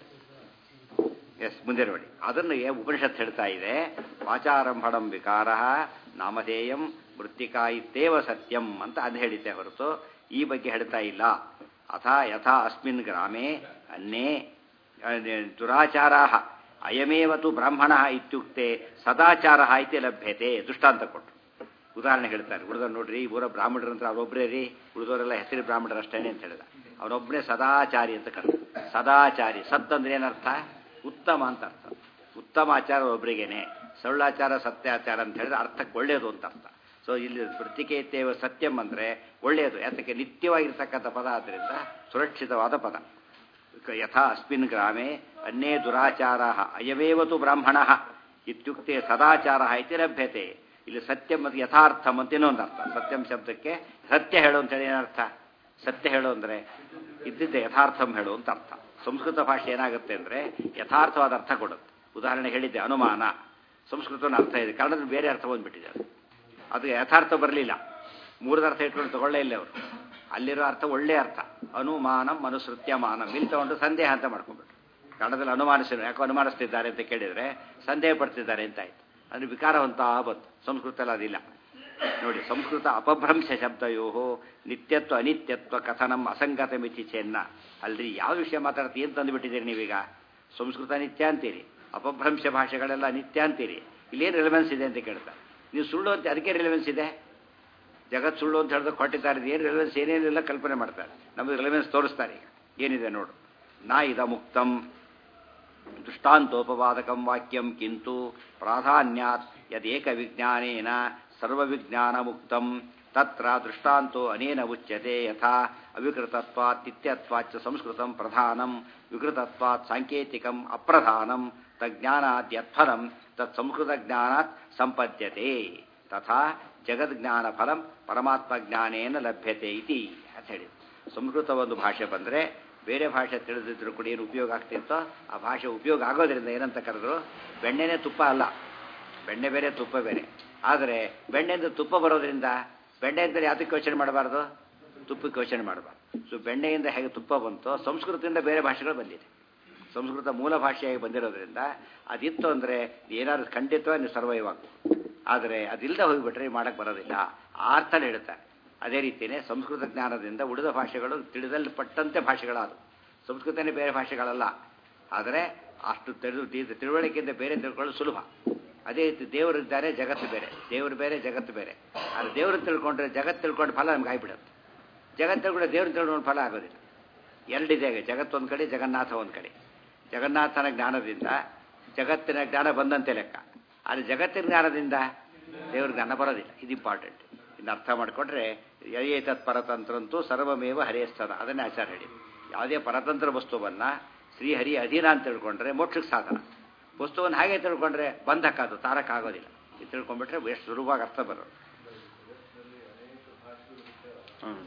ಎಸ್ ಮುಂದೆ ನೋಡಿ ಅದನ್ನು ಏ- ಉಪನಿಷತ್ ಹೇಳ್ತಾ ಇದೆ ವಾಚಾರಂಭಣಂ ವಿಕಾರ ನಾಮಧೇಯಂ ಮೃತ್ತಿಕಾ ಇತ್ತೇವ ಸತ್ಯಂ ಅಂತ ಅದು ಹೇಳಿದ್ದೆ ಹೊರತು ಈ ಬಗ್ಗೆ ಹೇಳ್ತಾ ಇಲ್ಲ ಅಥ ಯಥಾ ಅಸ್ಮಿನ್ ಗ್ರಾಮೇ ಅನ್ನೇ ದುರಾಚಾರ ಅಯಮೇವ ತು ಬ್ರಾಹ್ಮಣ ಇತ್ಯುಕ್ತೆ ಸದಾಚಾರ ಇತಿ ಲಭ್ಯತೆ ದೃಷ್ಟಾಂತ ಕೊಟ್ಟು ಉದಾಹರಣೆ ಹೇಳ್ತಾರೆ ಉಳಿದ ನೋಡ್ರಿ ಈ ಊರ ಬ್ರಾಹ್ಮಣರು ಅಂತ ಅವರೊಬ್ಬರೇ ರೀ ಉಳಿದವರೆಲ್ಲ ಹೆಸರು ಬ್ರಾಹ್ಮಣರು ಅಷ್ಟೇನೆ ಅಂತ ಹೇಳಿದ ಅವನೊಬ್ಬನೇ ಸದಾಚಾರಿ ಅಂತ ಕರೆದ ಸದಾಚಾರಿ ಸತ್ ಅಂದ್ರೆ ಏನರ್ಥ ಉತ್ತಮ ಅಂತ ಅರ್ಥ ಉತ್ತಮ ಆಚಾರ ಒಬ್ಬರಿಗೇನೆ ಸೊಳ್ಳಾಚಾರ ಸತ್ಯಾಚಾರ ಅಂತ ಹೇಳಿದ್ರೆ ಅರ್ಥಕ್ಕೆ ಒಳ್ಳೆಯದು ಅಂತ ಅರ್ಥ ಸೊ ಇಲ್ಲಿ ಪ್ರತಿಕೇತೇವ ಸತ್ಯಂ ಅಂದ್ರೆ ಒಳ್ಳೆಯದು ಯಾತಕ್ಕೆ ನಿತ್ಯವಾಗಿರ್ತಕ್ಕಂಥ ಪದ ಆದ್ದರಿಂದ ಸುರಕ್ಷಿತವಾದ ಪದ ಯಥಾ ಅಸ್ಮಿನ್ ಗ್ರಾಮೆ ಅನ್ನೇ ದುರಾಚಾರ ಅಯಮೇವತು ಬ್ರಾಹ್ಮಣ ಇತ್ಯುಕ್ತೆ ಸದಾಚಾರ ಇತಿ ಲಭ್ಯತೆ ಇಲ್ಲಿ ಸತ್ಯಂ ಮತ್ತು ಯಥಾರ್ಥಂ ಅಂತ ಇನ್ನೊಂದು ಅರ್ಥ ಸತ್ಯಂ ಶಬ್ದಕ್ಕೆ ಸತ್ಯ ಹೇಳು ಅಂತ ಹೇಳಿ ಏನರ್ಥ ಸತ್ಯ ಹೇಳು ಅಂದ್ರೆ ಇದ್ದಿದ್ದೆ ಯಥಾರ್ಥಂ ಹೇಳು ಅಂತ ಅರ್ಥ ಸಂಸ್ಕೃತ ಭಾಷೆ ಏನಾಗುತ್ತೆ ಅಂದ್ರೆ ಯಥಾರ್ಥವಾದ ಅರ್ಥ ಕೊಡುತ್ತೆ ಉದಾಹರಣೆ ಹೇಳಿದ್ದೆ ಅನುಮಾನ ಸಂಸ್ಕೃತನ ಅರ್ಥ ಇದೆ ಕನ್ನಡದಲ್ಲಿ ಬೇರೆ ಅರ್ಥ ಬಂದ್ಬಿಟ್ಟಿದೆ ಅದು ಅದು ಯಥಾರ್ಥ ಬರಲಿಲ್ಲ ಮೂರದ ಅರ್ಥ ಇಟ್ಕೊಂಡು ತಗೊಳ್ಳೇ ಇಲ್ಲ ಅವರು ಅಲ್ಲಿರೋ ಅರ್ಥ ಒಳ್ಳೆ ಅರ್ಥ ಅನುಮಾನಂ ಅನುಸೃತ್ಯಮಾನಂ ಇಲ್ಲಿ ತಗೊಂಡು ಸಂದೇಹ ಅಂತ ಮಾಡ್ಕೊಂಡ್ಬಿಟ್ರು ಕನ್ನಡದಲ್ಲಿ ಅನುಮಾನಿಸಿದ್ರು ಯಾಕೋ ಅನುಮಾನಿಸ್ತಿದ್ದಾರೆ ಅಂತ ಕೇಳಿದ್ರೆ ಸಂದೇಹ ಪಡ್ತಿದ್ದಾರೆ ಅಂತ ಆಯ್ತು ಅಂದ್ರೆ ವಿಕಾರವಂತ ಬಂತು ಸಂಸ್ಕೃತದಲ್ಲಿ ಅದಿಲ್ಲ ನೋಡಿ ಸಂಸ್ಕೃತ ಅಪಭ್ರಂಶ ಶಬ್ದಯೋ ನಿತ್ಯತ್ವ ಅನಿತ್ಯತ್ವ ಕಥನಂ ಅಸಂಗತ ಮಿತಿ ಚೆನ್ನ ಅಲ್ರಿ ಯಾವ ವಿಷಯ ಮಾತಾಡ್ತಿ ಏನು ತಂದುಬಿಟ್ಟಿದ್ದೀರಿ ನೀವೀಗ ಸಂಸ್ಕೃತ ನಿತ್ಯ ಅಂತೀರಿ ಅಪಭ್ರಂಶ ಭಾಷೆಗಳೆಲ್ಲ ನಿತ್ಯ ಅಂತೀರಿ ಇಲ್ಲೇನು ರಿಲೆವೆನ್ಸ್ ಇದೆ ಅಂತ ಕೇಳ್ತಾರೆ ನೀವು ಸುಳ್ಳು ಅಂತ ಅದಕ್ಕೆ ರಿಲೆವೆನ್ಸ್ ಇದೆ ಜಗತ್ ಸುಳ್ಳು ಅಂತ ಹೇಳಿದ್ರೆ ಕೊಟ್ಟಿದ್ದಾರೆ ಏನು ರಿಲೆವೆನ್ಸ್ ಏನೇನೆಲ್ಲ ಕಲ್ಪನೆ ಮಾಡ್ತಾರೆ ನಮಗೆ ರಿಲೆವೆನ್ಸ್ ತೋರಿಸ್ತಾರೆ ಈಗ ಏನಿದೆ ನೋಡು ನಾ ಇದ ಮುಕ್ತಂ ದೃಷ್ಟಾಂತೋಪವಾದಕಂ ವಾಕ್ಯಂ ಕಿಂತು ಪ್ರಾಧಾನ್ಯಾತ್ ಯದೇಕ ವಿಜ್ಞಾನೇನ ಸರ್ವವಿಜ್ಞಾನ ಮುಕ್ತಂ ತತ್ರ ದೃಷ್ಟಾಂತೋ ಅನೇನ ಉಚ್ಯತೆ ಯಥಾ ಅವಿಕೃತತ್ವಾತ್ ನಿತ್ಯತ್ವಾಚ್ಚ ಸಂಸ್ಕೃತಂ ಪ್ರಧಾನಂ ವಿಕೃತತ್ವಾತ್ ಸಾಂಕೇತಿಕಂ ಅಪ್ರಧಾನಂ ತಜ್ಞಾನಾದ್ಯತ್ಫಲಂ ತತ್ ಸಂಸ್ಕೃತ ಜ್ಞಾನಾತ್ ಸಂಪದ್ಯತೆ ತಥಾ ಜಗದ್ಜ್ಞಾನ ಫಲಂ ಪರಮಾತ್ಮ ಜ್ಞಾನೇನ ಲಭ್ಯತೆ ಇತಿ ಅಂತ ಹೇಳಿ ಸಂಸ್ಕೃತ ಒಂದು ಭಾಷೆ ಬಂದರೆ ಬೇರೆ ಭಾಷೆ ತಿಳಿದಿದ್ರು ಕೂಡ ಏನು ಉಪಯೋಗ ಆಗ್ತಿತ್ತೋ ಆ ಭಾಷೆ ಉಪಯೋಗ ಆಗೋದ್ರಿಂದ ಏನಂತ ಕರೆದ್ರು ಬೆಣ್ಣೆನೇ ತುಪ್ಪ ಅಲ್ಲ ಬೆಣ್ಣೆ ಬೇರೆ ತುಪ್ಪ ಬೇರೆ ಆದರೆ ಬೆಣ್ಣೆಯಿಂದ ತುಪ್ಪ ಬರೋದ್ರಿಂದ ಬೆಣ್ಣೆಯಿಂದ ಯಾತಕ್ಕೆ ಯೋಚನೆ ಮಾಡಬಾರ್ದು ತುಪ್ಪಕ್ಕೆ ಯೋಚನೆ ಮಾಡಬಾರ್ದು ಸೊ ಬೆಣ್ಣೆಯಿಂದ ಹೇಗೆ ತುಪ್ಪ ಬಂತೋ ಸಂಸ್ಕೃತದಿಂದ ಬೇರೆ ಭಾಷೆಗಳು ಬಂದಿದೆ ಸಂಸ್ಕೃತ ಮೂಲ ಭಾಷೆಯಾಗಿ ಬಂದಿರೋದ್ರಿಂದ ಅದಿತ್ತು ಅಂದರೆ ಏನಾದ್ರು ಖಂಡಿತವಾಗಿ ನೀವು ಸರ್ವೈವ್ ಆಗ್ಬೋದು ಆದರೆ ಅದಿಲ್ಲದೆ ಹೋಗಿಬಿಟ್ರೆ ಮಾಡಕ್ಕೆ ಬರೋದಿಲ್ಲ ಆ ಅರ್ಥನ ಹೇಳ್ತಾರೆ ಅದೇ ರೀತಿಯೇ ಸಂಸ್ಕೃತ ಜ್ಞಾನದಿಂದ ಉಳಿದ ಭಾಷೆಗಳು ತಿಳಿದಲ್ಪಟ್ಟಂತೆ ಭಾಷೆಗಳಾದವು ಸಂಸ್ಕೃತನೇ ಬೇರೆ ಭಾಷೆಗಳಲ್ಲ ಆದರೆ ಅಷ್ಟು ತಿಳಿದು ತಿ- ತಿಳುವಳಿಕೆಯಿಂದ ಬೇರೆ ತಿಳ್ಕೊಳ್ಳೋದು ಸುಲಭ ಅದೇ ರೀತಿ ದೇವರಿದ್ದಾರೆ ಜಗತ್ತು ಬೇರೆ ದೇವರು ಬೇರೆ ಜಗತ್ತು ಬೇರೆ ಆದರೆ ದೇವರು ತಿಳ್ಕೊಂಡ್ರೆ ಜಗತ್ತು ತಿಳ್ಕೊಂಡು ಫಲ ನಮ್ಗೆ ಆಗಿಬಿಡುತ್ತೆ ಜಗತ್ತು ತಿಳ್ಕೊಂಡ್ರೆ ದೇವ್ರು ತಿಳ್ಕೊಂಡು ಫಲ ಆಗೋದಿಲ್ಲ ಎರಡಿದೆ ಜಗತ್ತು ಒಂದು ಕಡೆ ಜಗನ್ನಾಥ ಒಂದು ಕಡೆ ಜಗನ್ನಾಥನ ಜ್ಞಾನದಿಂದ ಜಗತ್ತಿನ ಜ್ಞಾನ ಬಂದಂತೆ ಲೆಕ್ಕ ಆದರೆ ಜಗತ್ತಿನ ಜ್ಞಾನದಿಂದ ದೇವ್ರ ಜ್ಞಾನ ಬರೋದಿಲ್ಲ ಇದು ಇಂಪಾರ್ಟೆಂಟ್ ಇನ್ನು ಅರ್ಥ ಮಾಡಿಕೊಂಡ್ರೆ ಯಯೇತತ್ ಪರತಂತ್ರಂತೂ ಸರ್ವಮೇವ ಹರಿಯಸ್ತದ ಅದನ್ನೇ ಆಚಾರ ಹೇಳಿ ಯಾವುದೇ ಪರತಂತ್ರ ವಸ್ತುವನ್ನು ಶ್ರೀಹರಿ ಅಧೀನ ಅಂತ ತಿಳ್ಕೊಂಡ್ರೆ ಮೋಕ್ಷಕ್ಕೆ ಸಾಧನ ವಸ್ತುವನ್ನು ಹಾಗೆ ತಿಳ್ಕೊಂಡ್ರೆ ಬಂಧಕ್ಕಾದು ತಾರಕ್ಕಾಗೋದಿಲ್ಲ ಇದು ತಿಳ್ಕೊಂಡ್ಬಿಟ್ರೆ ಎಷ್ಟು ಸುಲಭವಾಗಿ ಅರ್ಥ ಬರೋದು ಹ್ಮ್.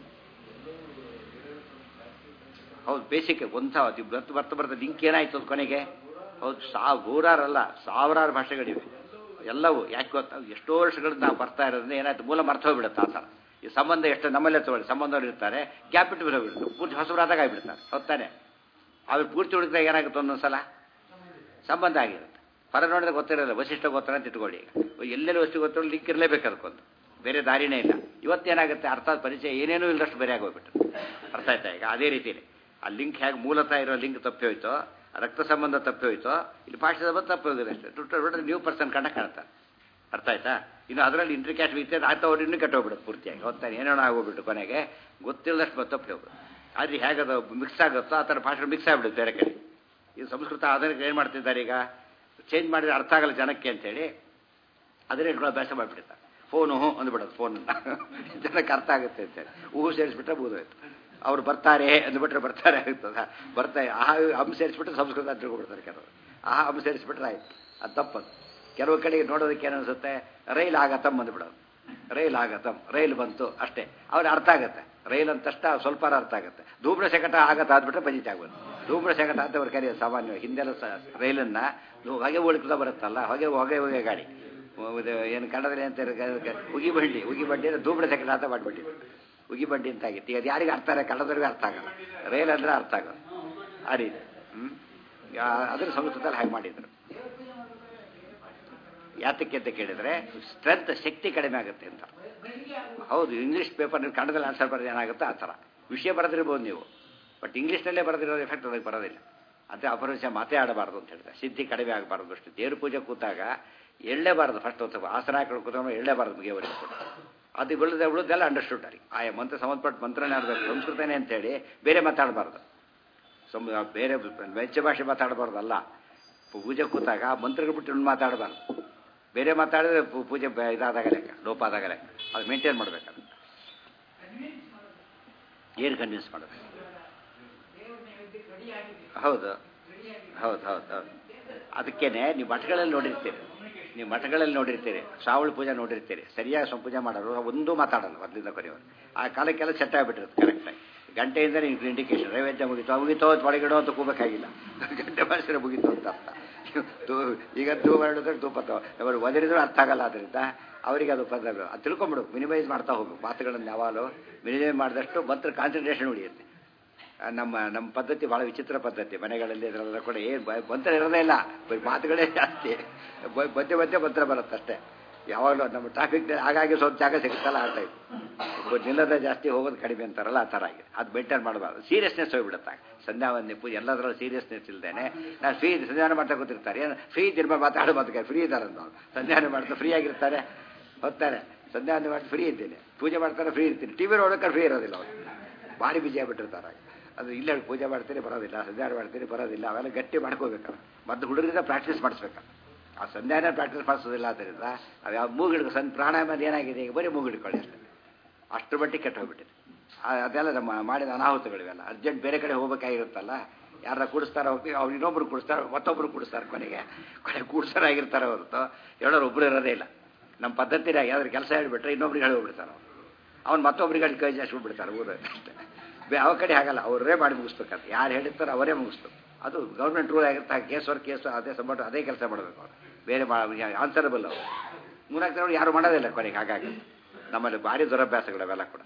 ಹೌದು ಬೇಸಿಕ್ ಒಂದು ಅದು ಬರ್ತ ಬರ್ತಾ ಬರ್ತಾ ಲಿಂಕ್ ಏನಾಯ್ತು ಅದು ಕೊನೆಗೆ ಹೌದು ಸಾ ನೂರಾರಲ್ಲ ಸಾವಿರಾರು ಭಾಷೆಗಳಿವೆ ಎಲ್ಲವೂ ಯಾಕೆ ಗೊತ್ತಾ ಎಷ್ಟೋ ವರ್ಷಗಳಿಂದ ನಾವು ಬರ್ತಾ ಇರೋದ್ರಿಂದ ಏನಾಯ್ತು ಮೂಲ ಮರ್ತ ಹೋಗ್ಬಿಡುತ್ತೆ ಆ ಥರ ಈ ಸಂಬಂಧ ಎಷ್ಟು ನಮ್ಮಲ್ಲೇ ತಗೊಳ್ಳಿ ಸಂಬಂಧವ್ರು ಇರ್ತಾರೆ ಗ್ಯಾಪ್ ಇಟ್ಟು ಬಿಡೋಬಿಡ್ತು ಪೂರ್ತಿ ಹೊಸಬರಾದಾಗ ಆಗಿಬಿಡ್ತಾರೆ ಹೊತ್ತಾನೆ ಅವ್ರು ಪೂರ್ತಿ ಹುಡುಕಿದಾಗ ಏನಾಗುತ್ತೆ ಒಂದೊಂದ್ಸಲ ಸಂಬಂಧ ಆಗಿರುತ್ತೆ ಪರ ನೋಡಿದ್ರೆ ಗೊತ್ತಿರೋಲ್ಲ ವಶಿಷ್ಠ ಗೊತ್ತಾನೆ ಅಂತ ಇಟ್ಕೊಳ್ಳಿ ಈಗ ಎಲ್ಲೆಲ್ಲಿ ವಸ್ತು ಗೊತ್ತಿರೋ ಲಿಂಕ್ ಇರಲೇಬೇಕು ಅದಕ್ಕೊಂದು ಬೇರೆ ದಾರಿನೇ ಇಲ್ಲ ಇವತ್ತೇನಾಗುತ್ತೆ ಅರ್ಥಾತ್ ಪರಿಚಯ ಏನೇನೂ ಇಲ್ಲದಷ್ಟು ಬೇರೆ ಆಗೋಗ್ಬಿಟ್ಟು ಅರ್ಥ ಆಯ್ತಾ ಈಗ ಅದೇ ರೀತಿಯಲ್ಲಿ ಆ ಲಿಂಕ್ ಹೇಗೆ ಮೂಲತಃ ಇರೋ ಲಿಂಕ್ ತಪ್ಪಿ ಹೋಯ್ತೋ ರಕ್ತ ಸಂಬಂಧ ತಪ್ಪಿ ಹೋಯ್ತೋ ಇಲ್ಲಿ ಭಾಷೆ ಸಂಬಂಧ ತಪ್ಪಿ ಹೋಗಿದೆ ಅಷ್ಟೇ ಟುಟ್ಟ ನ್ಯೂ ಪರ್ಸನ್ ಕಂಡ ಕಾಣ್ತಾರೆ ಅರ್ಥ ಆಯ್ತಾ ಇನ್ನು ಅದರಲ್ಲಿ ಇಂಟ್ರಿ ಕ್ಯಾಸ್ಟ್ ವಿದ್ಯೆ ಆಯ್ತು ಅವ್ರು ಇನ್ನೂ ಕೆಟ್ಟೋಗ್ಬಿಡುತ್ತೆ ಪೂರ್ತಿಯಾಗಿ ಹೊತ್ತಾನೆ ಏನೇನೋ ಆಗೋಗ್ಬಿಟ್ಟು ಕೊನೆಗೆ ಗೊತ್ತಿಲ್ಲದಷ್ಟು ತಪ್ಪಿ ಹೋಗೋದು ಆದರೆ ಹೇಗದು ಮಿಕ್ಸ್ ಆಗುತ್ತೋ ಆ ಥರ ಭಾಷೆ ಮಿಕ್ಸ್ ಆಗ್ಬಿಡುತ್ತೆ ಬೇರೆ ಕಡೆ ಈ ಸಂಸ್ಕೃತ ಆಧಾರಕ್ಕೆ ಏನು ಮಾಡ್ತಿದ್ದಾರೆ ಈಗ ಚೇಂಜ್ ಮಾಡಿದ್ರೆ ಅರ್ಥ ಆಗಲ್ಲ ಜನಕ್ಕೆ ಅಂತೇಳಿ ಅದನ್ನೇ ಇಟ್ಕೊಳ್ಳೋ ಅಭ್ಯಾಸ ಮಾಡಿಬಿಡ್ತಾರೆ ಫೋನು ಹ್ಞೂ ಅಂದ್ಬಿಡೋದು ಫೋನನ್ನು ಜನಕ್ಕೆ ಅರ್ಥ ಆಗುತ್ತೆ ಅಂತೇಳಿ ಹೂವು ಸೇರಿಸ್ಬಿಟ್ರೆ ಬೂದೋಯ್ತು ಅವ್ರು ಬರ್ತಾರೆ ಅಂದ್ಬಿಟ್ರೆ ಬರ್ತಾರೆ ಆಗ್ತದ ಬರ್ತಾರೆ ಆ ಹಮ್ ಸೇರಿಸ್ಬಿಟ್ರೆ ಸಂಸ್ಕೃತ ಅಂತ ತಿಳ್ಕೊಬಿಡ್ತಾರೆ ಕೆಲವರು ಆ ಹಮ್ ಸೇರಿಸ್ಬಿಟ್ರೆ ಆಯ್ತು ಅದು ತಪ್ಪದು ಕೆಲವು ಕಡೆಗೆ ನೋಡೋದಕ್ಕೆ ಏನು ಅನಿಸುತ್ತೆ ರೈಲ್ ಆಗತ್ತಮ್ ಬಂದ್ಬಿಡೋದು ರೈಲ್ ಆಗತ್ತಮ್ ರೈಲ್ ಬಂತು ಅಷ್ಟೇ ಅವ್ರಿಗೆ ಅರ್ಥ ಆಗುತ್ತೆ ರೈಲ್ ಅಂತ ತಕ್ಷಣ ಸ್ವಲ್ಪ ಅರ್ಥ ಆಗುತ್ತೆ ಧೂಮ್ರ ಶಕಟ ಆಗತ್ತ ಆದ್ಬಿಟ್ರೆ ಪಂಜಿತ ಆಗ್ಬೋದು ಧೂಮ್ರ ಶಕಟ ಅಂತ ಅವ್ರು ಕರೆಯೋದು ಸಾಮಾನ್ಯವಾಗಿ ಹಿಂದೆಲ್ಲ ಸ ರೈಲನ್ನು ಹೊಗೆ ಉಳ್ಕದ ಬರುತ್ತಲ್ಲ ಹೊಗೆ ಹೊಗೆ ಹೊಗೆ ಗಾಡಿ ಇದು ಏನು ಕನ್ನಡದಲ್ಲಿ ಅಂತ ಉಗಿ ಬಂಡಿ ಉಗಿ ಬಂಡಿ ಅಂದ್ರೆ ಧೂಮ್ರ ಶಕಟ ಅಂತ ಮಾಡ್ಬಿಟ್ಟಿದ್ರು ಉಗಿ ಬಂಡಿ ಅಂತ ಆಗಿತ್ತು ಈಗ ಅದು ಯಾರಿಗೆ ಅರ್ಥ ಆಗಲ್ಲ ಕನ್ನಡದವ್ರಿಗೆ ಅರ್ಥ ಆಗಲ್ಲ ರೈಲ್ ಅಂದ್ರೆ ಅರ್ಥ ಆಗೋದು ಆ ರೀತಿ ಹ್ಞೂ ಅದ್ರ ಸಂಸ್ಕೃತದಲ್ಲಿ ಹಾಗೆ ಮಾಡಿದ್ರು ಯಾತಕ್ಕೆ ಅಂತ ಕೇಳಿದ್ರೆ ಸ್ಟ್ರೆಂತ್ ಶಕ್ತಿ ಕಡಿಮೆ ಆಗುತ್ತೆ ಅಂತ ಹೌದು ಇಂಗ್ಲೀಷ್ ಪೇಪರ್ ನೀವು ಕನ್ನಡದಲ್ಲಿ ಆನ್ಸರ್ ಬರೋದು ಏನಾಗುತ್ತೆ ಆ ಥರ ವಿಷಯ ಬರೆದಿರ್ಬೋದು ನೀವು ಬಟ್ ಇಂಗ್ಲೀಷ್ನಲ್ಲೇ ಬರೆದಿರೋ ಎಫೆಕ್ಟ್ ಅದಕ್ಕೆ ಬರೋದಿಲ್ಲ ಅದೇ ಅಪರಿಚಯ ಮಾತೇ ಆಡಬಾರ್ದು ಅಂತ ಹೇಳ್ತಾರೆ ಸಿದ್ಧಿ ಕಡಿಮೆ ಆಗಬಾರ್ದು ಅಷ್ಟು ದೇವ್ರ ಪೂಜೆ ಕೂತಾಗ ಎಳ್ಳೇಬಾರ್ದು ಫಸ್ಟ್ ಒಂದು ಆಸನ ಹಾಕೊಂಡು ಕೂತ್ಕೊಂಡು ಎಳ್ಳೇಬಾರ್ದು ಮುಗಿಯವರಿಗೆ ಕೂಡ ಅದು ಉಳಿದ ಉಳಿದೆಲ್ಲ ಅಂಡರ್ಸ್ಟುಡ್ ಅಲ್ಲಿ ಆಯಾ ಮಂತ್ರ ಸಂಬಂಧಪಟ್ಟ ಮಂತ್ರನೇ ಆಡಬೇಕು ಸಂಸ್ಕೃತನೇ ಅಂತೇಳಿ ಬೇರೆ ಮಾತಾಡಬಾರ್ದು ಸಂ ಬೇರೆ ವೆಚ್ಚ ಭಾಷೆ ಮಾತಾಡಬಾರ್ದಲ್ಲ ಪೂಜೆ ಕೂತಾಗ ಮಂತ್ರಗಳು ಬಿಟ್ಟು ಮಾತಾಡಬಾರ್ದು ಬೇರೆ ಮಾತಾಡಿದ್ರೆ ಪೂಜೆ ಇದಾದಾಗ ಲೆಕ್ಕ ಲೋಪ ಆದಾಗ ಲೆಕ್ಕ ಅದು ಮೇಂಟೈನ್ ಮಾಡಬೇಕಾದ್ರೆ ಏನು ಕನ್ವಿನ್ಸ್ ಮಾಡಬೇಕು ಹೌದು ಹೌದು ಹೌದು ಹೌದು ಅದಕ್ಕೇನೆ ನೀವು ಮಠಗಳಲ್ಲಿ ನೋಡಿರ್ತೀರಿ ನೀವು ಮಠಗಳಲ್ಲಿ ನೋಡಿರ್ತೀರಿ ಶ್ರಾವಣ ಪೂಜೆ ನೋಡಿರ್ತೀರಿ ಸರಿಯಾಗಿ ಸ್ವಲ್ಪ ಪೂಜೆ ಮಾಡೋರು ಒಂದೂ ಮಾತಾಡಲ್ಲ ಮೊದಲಿಂದ ಕೊನೆಯವರು ಆ ಕಾಲಕ್ಕೆಲ್ಲ ಸೆಟ್ ಆಗಿಬಿಟ್ಟಿರುತ್ತೆ ಕರೆಕ್ಟಾಗಿ ಗಂಟೆಯಿಂದ ನಿಮ್ಗೆ ಇಂಡಿಕೇಶನ್ ನೈವೇದ್ಯ ಮುಗಿತು ಮುಗಿತೋ ಒಳಗಿಡೋ ಅಂತ ಕೂಬೇಕಾಗಿಲ್ಲ ಗಂಟೆ ಮಾಡಿಸಿದ್ರೆ ಮುಗಿತು ಅಂತ ಅರ್ಥ ಈಗ ಧೂ ಮಾಡಿದ್ರೆ ಧೂಪತ್ತವ ಅವರು ಒದರಿದ್ರು ಅರ್ಥ ಆಗಲ್ಲ ಅದರಿಂದ ಅವರಿಗೆ ಅದು ಪದ ಅದು ತಿಳ್ಕೊಂಬಿಡು ಮಿನಿಮೈಸ್ ಮಾಡ್ತಾ ಹೋಗ್ಬೇಕು ಮಾತುಗಳನ್ನು ಯಾವಾಗಲೂ ಮಿನಿಮೈಸ್ ಮಾಡಿದಷ್ಟು ಮಂತ್ರ ಕಾನ್ಸಂಟ್ರೇಷನ್ ಉಳಿಯುತ್ತೆ ನಮ್ಮ ನಮ್ಮ ಪದ್ಧತಿ ಭಾಳ ವಿಚಿತ್ರ ಪದ್ಧತಿ ಮನೆಗಳಲ್ಲಿ ಇದರೆಲ್ಲ ಕೂಡ ಏನು ಮಂತ್ರ ಇರೋದೇ ಇಲ್ಲ ಬರೀ ಮಾತುಗಳೇ ಜಾಸ್ತಿ ಮಧ್ಯೆ ಮಧ್ಯೆ ಮಂತ್ರ ಬರುತ್ತೆ ಅಷ್ಟೇ ಯಾವಾಗಲೂ ನಮ್ಮ ಟ್ರಾಫಿಕ್ ಹಾಗಾಗಿ ಸ್ವಲ್ಪ ಜಾಗ ಸಿಗುತ್ತಲ್ಲ ಆ ಟೈಪ್ ನಿಲ್ಲದ ಜಾಸ್ತಿ ಹೋಗೋದು ಕಡಿಮೆ ಅಂತಾರಲ್ಲ ಆ ಥರ ಆಗಿದೆ ಅದು ಮೇಂಟೈನ್ ಮಾಡಬಾರ್ದು ಸೀರಿಯಸ್ನೆಸ್ ಹೋಗ್ಬಿಡುತ್ತೆ ಸಂಧ್ಯಾ ವಂದನೆ ಪೂಜೆ ಎಲ್ಲದರಲ್ಲೂ ಸೀರಿಯಸ್ನೆಸ್ ಇಲ್ಲದೇನೆ ನಾನು ಫ್ರೀ ಸಂಧಾನ ಮಾಡ್ತಾ ಕೂತಿರ್ತಾರೆ ಏನು ಫ್ರೀ ತಿರ್ಮ ಮಾತಾಡೋ ಮಾತುಕ ಫ್ರೀ ಇದ್ದಾರೆ ಅಂತ ಸಂಧಾನ ಮಾಡ್ತಾ ಫ್ರೀ ಆಗಿರ್ತಾರೆ ಹೋಗ್ತಾರೆ ಸಂಧಾನ ಮಾಡಿ ಫ್ರೀ ಇದ್ದೀನಿ ಪೂಜೆ ಮಾಡ್ತಾರೆ ಫ್ರೀ ಇರ್ತೀನಿ ಟಿ ವಿ ನೋಡೋಕೆ ಫ್ರೀ ಇರೋದಿಲ್ಲ ಅವರು ಭಾರಿ ಬಿಜಿ ಆಗ್ಬಿಟ್ಟಿರ್ತಾರೆ ಅದು ಇಲ್ಲೇ ಪೂಜೆ ಮಾಡ್ತೀನಿ ಬರೋದಿಲ್ಲ ಸಂಧಾನ ಮಾಡ್ತೀನಿ ಬರೋದಿಲ್ಲ ಅವೆಲ್ಲ ಗಟ್ಟಿ ಮಾಡ್ಕೋಬೇಕಲ್ಲ ಮತ್ತು ಹುಡುಗರಿಂದ ಪ್ರಾಕ್ಟೀಸ್ ಮಾಡಿಸ್ಬೇಕು ಆ ಸಂಧ್ಯಾನ ಪ್ರಾಕ್ಟೀಸ್ ಮಾಡಿಸೋದಿಲ್ಲ ಆದ್ದರಿಂದ ಅದು ಯಾವ ಮೂಗಿಡ್ಕೊ ಸಣ್ಣ ಪ್ರಾಣಾಯಾಮ ಏನಾಗಿದೆ ಈಗ ಬರೀ ಮೂಗಿಡ್ಕೊಳ್ಳಿ ಅಷ್ಟೇ ಅಷ್ಟರ ಮಟ್ಟಿಗೆ ಕೆಟ್ಟು ಹೋಗ್ಬಿಟ್ಟಿದೆ ಅದೆಲ್ಲ ನಮ್ಮ ಮಾಡಿದ ಅನಾಹುತಗಳಿವೆಲ್ಲ ಅರ್ಜೆಂಟ್ ಬೇರೆ ಕಡೆ ಹೋಗ್ಬೇಕಾಗಿರುತ್ತಲ್ಲ ಯಾರ ಕೂಡಿಸ್ತಾರ ಹೋಗ್ತೀವಿ ಅವ್ರು ಇನ್ನೊಬ್ರು ಕೂಡಿಸ್ತಾರೆ ಮತ್ತೊಬ್ರು ಕೂಡಿಸ್ತಾರೆ ಕೊನೆಗೆ ಕೊನೆಗೆ ಕೂಡ್ಸರಾಗಿರ್ತಾರೆ ಹೊರತು ಹೇಳೋರು ಒಬ್ಬರು ಇರೋದೇ ಇಲ್ಲ ನಮ್ಮ ಪದ್ಧತಿನಾಗ ಯಾವ್ದಾದ್ರು ಕೆಲಸ ಹೇಳಿಬಿಟ್ರೆ ಇನ್ನೊಬ್ರಿಗೆ ಹೇಳಿ ಹೋಗ್ಬಿಡ್ತಾರೆ ಅವ್ರು ಅವ್ನು ಮತ್ತೊಬ್ರಿಗೆ ಅಲ್ಲಿ ಕೈ ಜಾಸ್ತಿ ಬಿಡ್ತಾರೆ ಊರು ಅಷ್ಟೇ ಯಾವ ಕಡೆ ಆಗಲ್ಲ ಅವರೇ ಮಾಡಿ ಮುಗಿಸ್ಬೇಕಂತ ಯಾರು ಹೇಳಿರ್ತಾರೋ ಅವರೇ ಮುಗಿಸ್ಬೇಕು ಅದು ಗೌರ್ಮೆಂಟ್ ರೂಲ್ ಆಗಿರ್ತಾ ಕೇಸ್ ವರ್ಕ್ ಕೇಸು ಅದೇ ಸಂಬಂಧ ಅದೇ ಕೆಲಸ ಮಾಡಬೇಕು ಅವರು ಬೇರೆ ಆನ್ಸರಬಲ್ ಅವರು ಮೂನಾಲ್ಕು ಜನ ಯಾರು ಮಾಡೋದಿಲ್ಲ ಕೊನೆಗೆ ಹಾಗಾಗಿ ನಮ್ಮಲ್ಲಿ ಭಾರಿ ದುರಭ್ಯಾಸಗಳು ಅವೆಲ್ಲ ಕೂಡ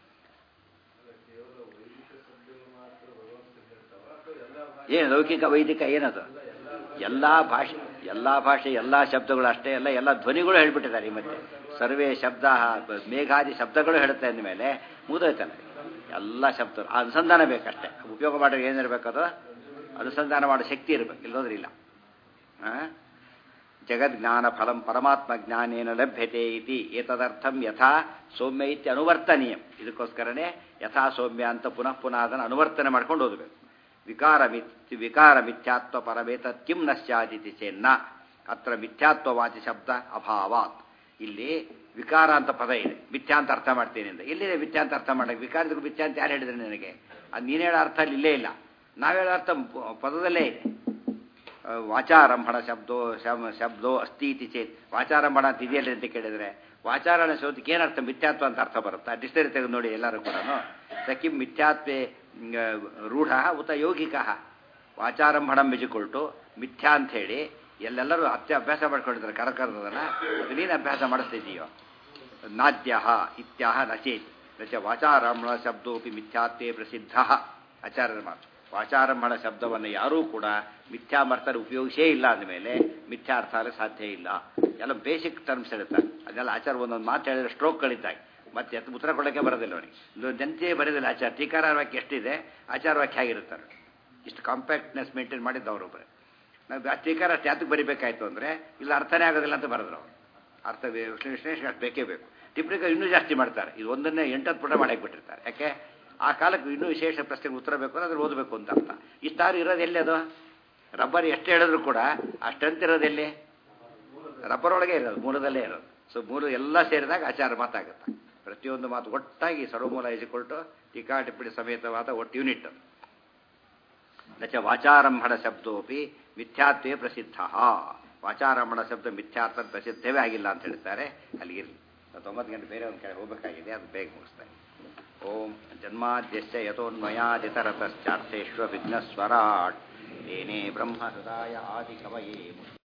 ಏನು ಲೌಕಿಕ ವೈದಿಕ ಏನದು ಎಲ್ಲ ಭಾಷೆ ಎಲ್ಲ ಭಾಷೆ ಎಲ್ಲ ಶಬ್ದಗಳು ಅಷ್ಟೇ ಎಲ್ಲ ಎಲ್ಲ ಧ್ವನಿಗಳು ಹೇಳ್ಬಿಟ್ಟಿದ್ದಾರೆ ಈ ಮಧ್ಯೆ ಸರ್ವೇ ಶಬ್ದ ಮೇಘಾದಿ ಶಬ್ದಗಳು ಹೇಳುತ್ತೆ ಅಂದಮೇಲೆ ಮುಗಿದೋಯ್ತಲ್ಲ ಎಲ್ಲ ಶಬ್ದ ಅನುಸಂಧಾನ ಬೇಕಷ್ಟೇ ಉಪಯೋಗ ಮಾಡೋದು ಏನಿರಬೇಕದು ಅನುಸಂಧಾನ ಮಾಡೋ ಶಕ್ತಿ ಇರಬೇಕು ಇಲ್ಲೋದ್ರೆ ಇಲ್ಲ ಜಗಜ್ಞಾನ ಫಲಂ ಪರಮಾತ್ಮ ಜ್ಞಾನೇನ ಲಭ್ಯತೆ ಇತಿ ಏತದರ್ಥಂ ಯಥಾ ಸೌಮ್ಯ ಇತ್ಯ ಅನುವರ್ತನೀಯಂ ಇದಕ್ಕೋಸ್ಕರನೇ ಯಥಾ ಸೌಮ್ಯ ಅಂತ ಪುನಃ ಪುನಃ ಅದನ್ನು ಅನುವರ್ತನೆ ಮಾಡ್ಕೊಂಡು ಓದಬೇಕು ವಿಕಾರ ಮಿಥ್ ವಿಕಾರ ಮಿಥ್ಯಾತ್ವ ಪರವೇತ ಕಿಂ ನಶ್ಯಾದಿತಿ ಚೇನ್ನ ಅತ್ರ ಮಿಥ್ಯಾತ್ವವಾಚಿ ಶಬ್ದ ಅಭಾವಾತ್ ಇಲ್ಲಿ ವಿಕಾರ ಅಂತ ಪದ ಇದೆ ಮಿಥ್ಯಾ ಅಂತ ಅರ್ಥ ಮಾಡ್ತೀನಿ ಅಂತ ಎಲ್ಲಿದೆ ಮಿಥ್ಯಾ ಅಂತ ಅರ್ಥ ಮಾಡಕ್ಕೆ ವಿಕಾರದಕ್ಕೂ ಮಿಥ್ಯಾ ಅಂತ ಯಾರು ಹೇಳಿದ್ರೆ ನನಗೆ ಅದು ನೀನು ಹೇಳೋ ಅರ್ಥ ಅಲ್ಲಿ ಇಲ್ಲೇ ಇಲ್ಲ ನಾವು ಹೇಳೋ ಅರ್ಥ ಪದದಲ್ಲೇ ಇದೆ ವಾಚಾರಂಭಣ ಶಬ್ದೋ ಶಬ್ದೋ ಅಸ್ತಿ ಇತಿ ಚೇತ್ ವಾಚಾರಂಭಣ ಅಂತ ಇದೆಯಲ್ಲ ಅಂತ ಕೇಳಿದ್ರೆ ವಾಚಾರಣ ಶಬ್ದಕ್ಕೆ ಏನರ್ಥ ಮಿಥ್ಯಾತ್ವ ಅಂತ ಅರ್ಥ ಬರುತ್ತಾ ಡಿಕ್ಷನರಿ ತೆಗೆದು ನೋಡಿ ಎಲ್ಲರೂ ಕೂಡ ಸಕಿಂ ಮಿಥ್ಯಾತ್ವೇ ರೂಢ ಉತ ಯೌಗಿಕ ವಾಚಾರಂಭಣಂ ಬಿಜಿಕೊಳ್ಟು ಮಿಥ್ಯಾ ಅಂತ ಹೇಳಿ ಎಲ್ಲೆಲ್ಲರೂ ಅತ್ಯ ಅಭ್ಯಾಸ ಮಾಡ್ಕೊಂಡಿದ್ದಾರೆ ಕರಕರದನ್ನ ಅದು ನೀನು ಅಭ್ಯಾಸ ಮಾಡಿಸ್ತಿದ್ದೀಯೋ ನಾದ್ಯ ಇತ್ಯಾಹ ನಚೇತ್ ನಚ ವಾಚಾರಂಭಣ ಶಬ್ದೋಪಿ ಮಿಥ್ಯಾತ್ವೇ ಪ್ರಸಿದ್ಧ ಆಚಾರ್ಯರ ಮಾತು ವಾಚಾರಂಭಣ ಶಬ್ದವನ್ನು ಯಾರೂ ಕೂಡ ಮಿಥ್ಯಾಮರ್ಥನ ಉಪಯೋಗಿಸೇ ಇಲ್ಲ ಅಂದಮೇಲೆ ಮಿಥ್ಯಾರ್ಥ ಆಗಕ್ಕೆ ಸಾಧ್ಯ ಇಲ್ಲ ಎಲ್ಲ ಬೇಸಿಕ್ ಟರ್ಮ್ಸ್ ಇರುತ್ತೆ ಅದೆಲ್ಲ ಆಚಾರ ಒಂದೊಂದು ಮಾತು ಹೇಳಿದ್ರೆ ಸ್ಟ್ರೋಕ್ಗಳಿದ್ದಾಗ ಮತ್ತೆ ಎತ್ತು ಉತ್ತರ ಕೊಡೋಕ್ಕೆ ಬರೋದಿಲ್ಲ ಅವನಿಗೆ ಜನತೆ ಬರೋದಿಲ್ಲ ಆಚಾರ ಟೀಕಾರ ವಾಕ್ಯ ಎಷ್ಟಿದೆ ಆಚಾರ ವಾಕ್ಯ ಆಗಿರ್ತಾರೆ ಇಷ್ಟು ಕಾಂಪ್ಯಾಕ್ಟ್ನೆಸ್ ಮೇಂಟೈನ್ ಮಾಡಿದ್ದು ಅವರೊಬ್ಬರೇ ನಾವು ಆ ಟೀಕಾರ ಅಷ್ಟು ಯಾತಕ್ಕೆ ಬರಿಬೇಕಾಯ್ತು ಅಂದರೆ ಇಲ್ಲ ಅರ್ಥನೇ ಆಗೋದಿಲ್ಲ ಅಂತ ಬರೆದ್ರು ಅವರು ಅರ್ಥ ವಿಶ್ಲೇಷಣೆ ಅಷ್ಟು ಬೇಕೇ ಬೇಕು ಟಿಪ್ಪಣಿಕ ಇನ್ನೂ ಜಾಸ್ತಿ ಮಾಡ್ತಾರೆ ಇದು ಒಂದನ್ನೇ ಎಂಟತ್ತು ಪುಟ ಮಾಡಕ್ಕೆ ಬಿಟ್ಟಿರ್ತಾರೆ ಯಾಕೆ ಆ ಕಾಲಕ್ಕೆ ಇನ್ನೂ ವಿಶೇಷ ಪ್ರಶ್ನೆಗೆ ಉತ್ತರ ಬೇಕು ಅಂದ್ರೆ ಅದ್ರ ಓದಬೇಕು ಅಂತ ಅರ್ಥ ಇಷ್ಟಾರು ಇರೋದು ಎಲ್ಲಿ ಅದು ರಬ್ಬರ್ ಎಷ್ಟು ಹೇಳಿದ್ರು ಕೂಡ ಆ ಸ್ಟ್ರೆಂತ್ ಇರೋದು ಎಲ್ಲಿ ರಬ್ಬರ್ ಒಳಗೆ ಇರೋದು ಮೂಲದಲ್ಲೇ ಇರೋದು ಸೊ ಮೂಲ ಎಲ್ಲ ಸೇರಿದಾಗ ಆಚಾರ ಮಾತಾಗುತ್ತೆ ಪ್ರತಿಯೊಂದು ಮಾತು ಒಟ್ಟಾಗಿ ಸರ್ವಮೂಲ ಇಸಿಕೊಳ್ಟು ಟೀಕಾ ಟಿಪ್ಪಣಿ ಸಮೇತವಾದ ಒಟ್ಟು ಯೂನಿಟ್ ನಚ ವಾಚಾರಂಭಣ ಶಬ್ದೋಪಿ ಮಿಥ್ಯಾತ್ವೇ ಪ್ರಸಿದ್ಧ ವಾಚಾರಮಣ ಶಬ್ದ ಮಿಥ್ಯಾರ್ಥ ಪ್ರಸಿದ್ಧವೇ ಆಗಿಲ್ಲ ಅಂತ ಹೇಳ್ತಾರೆ ಅಲ್ಲಿಗಿರಲಿ ತೊಂಬತ್ತು ಗಂಟೆ ಬೇರೆ ಒಂದು ಕಡೆ ಹೋಗಬೇಕಾಗಿದೆ ಅದು ಬೇಗ ಮುಗಿಸ್ತಾರೆ ಓಂ ಜನ್ಮಾದ್ಯಸ್ಯ ಯಥೋನ್ಮಯಾದಿತರತಶ್ಚಾರ್ಥೇಶ್ವ ವಿಘ್ನಸ್ವರಾಟ್ ಏನೇ ಬ್ರಹ್ಮ ಹೃದಯ ಆದಿ ಕವಯೇ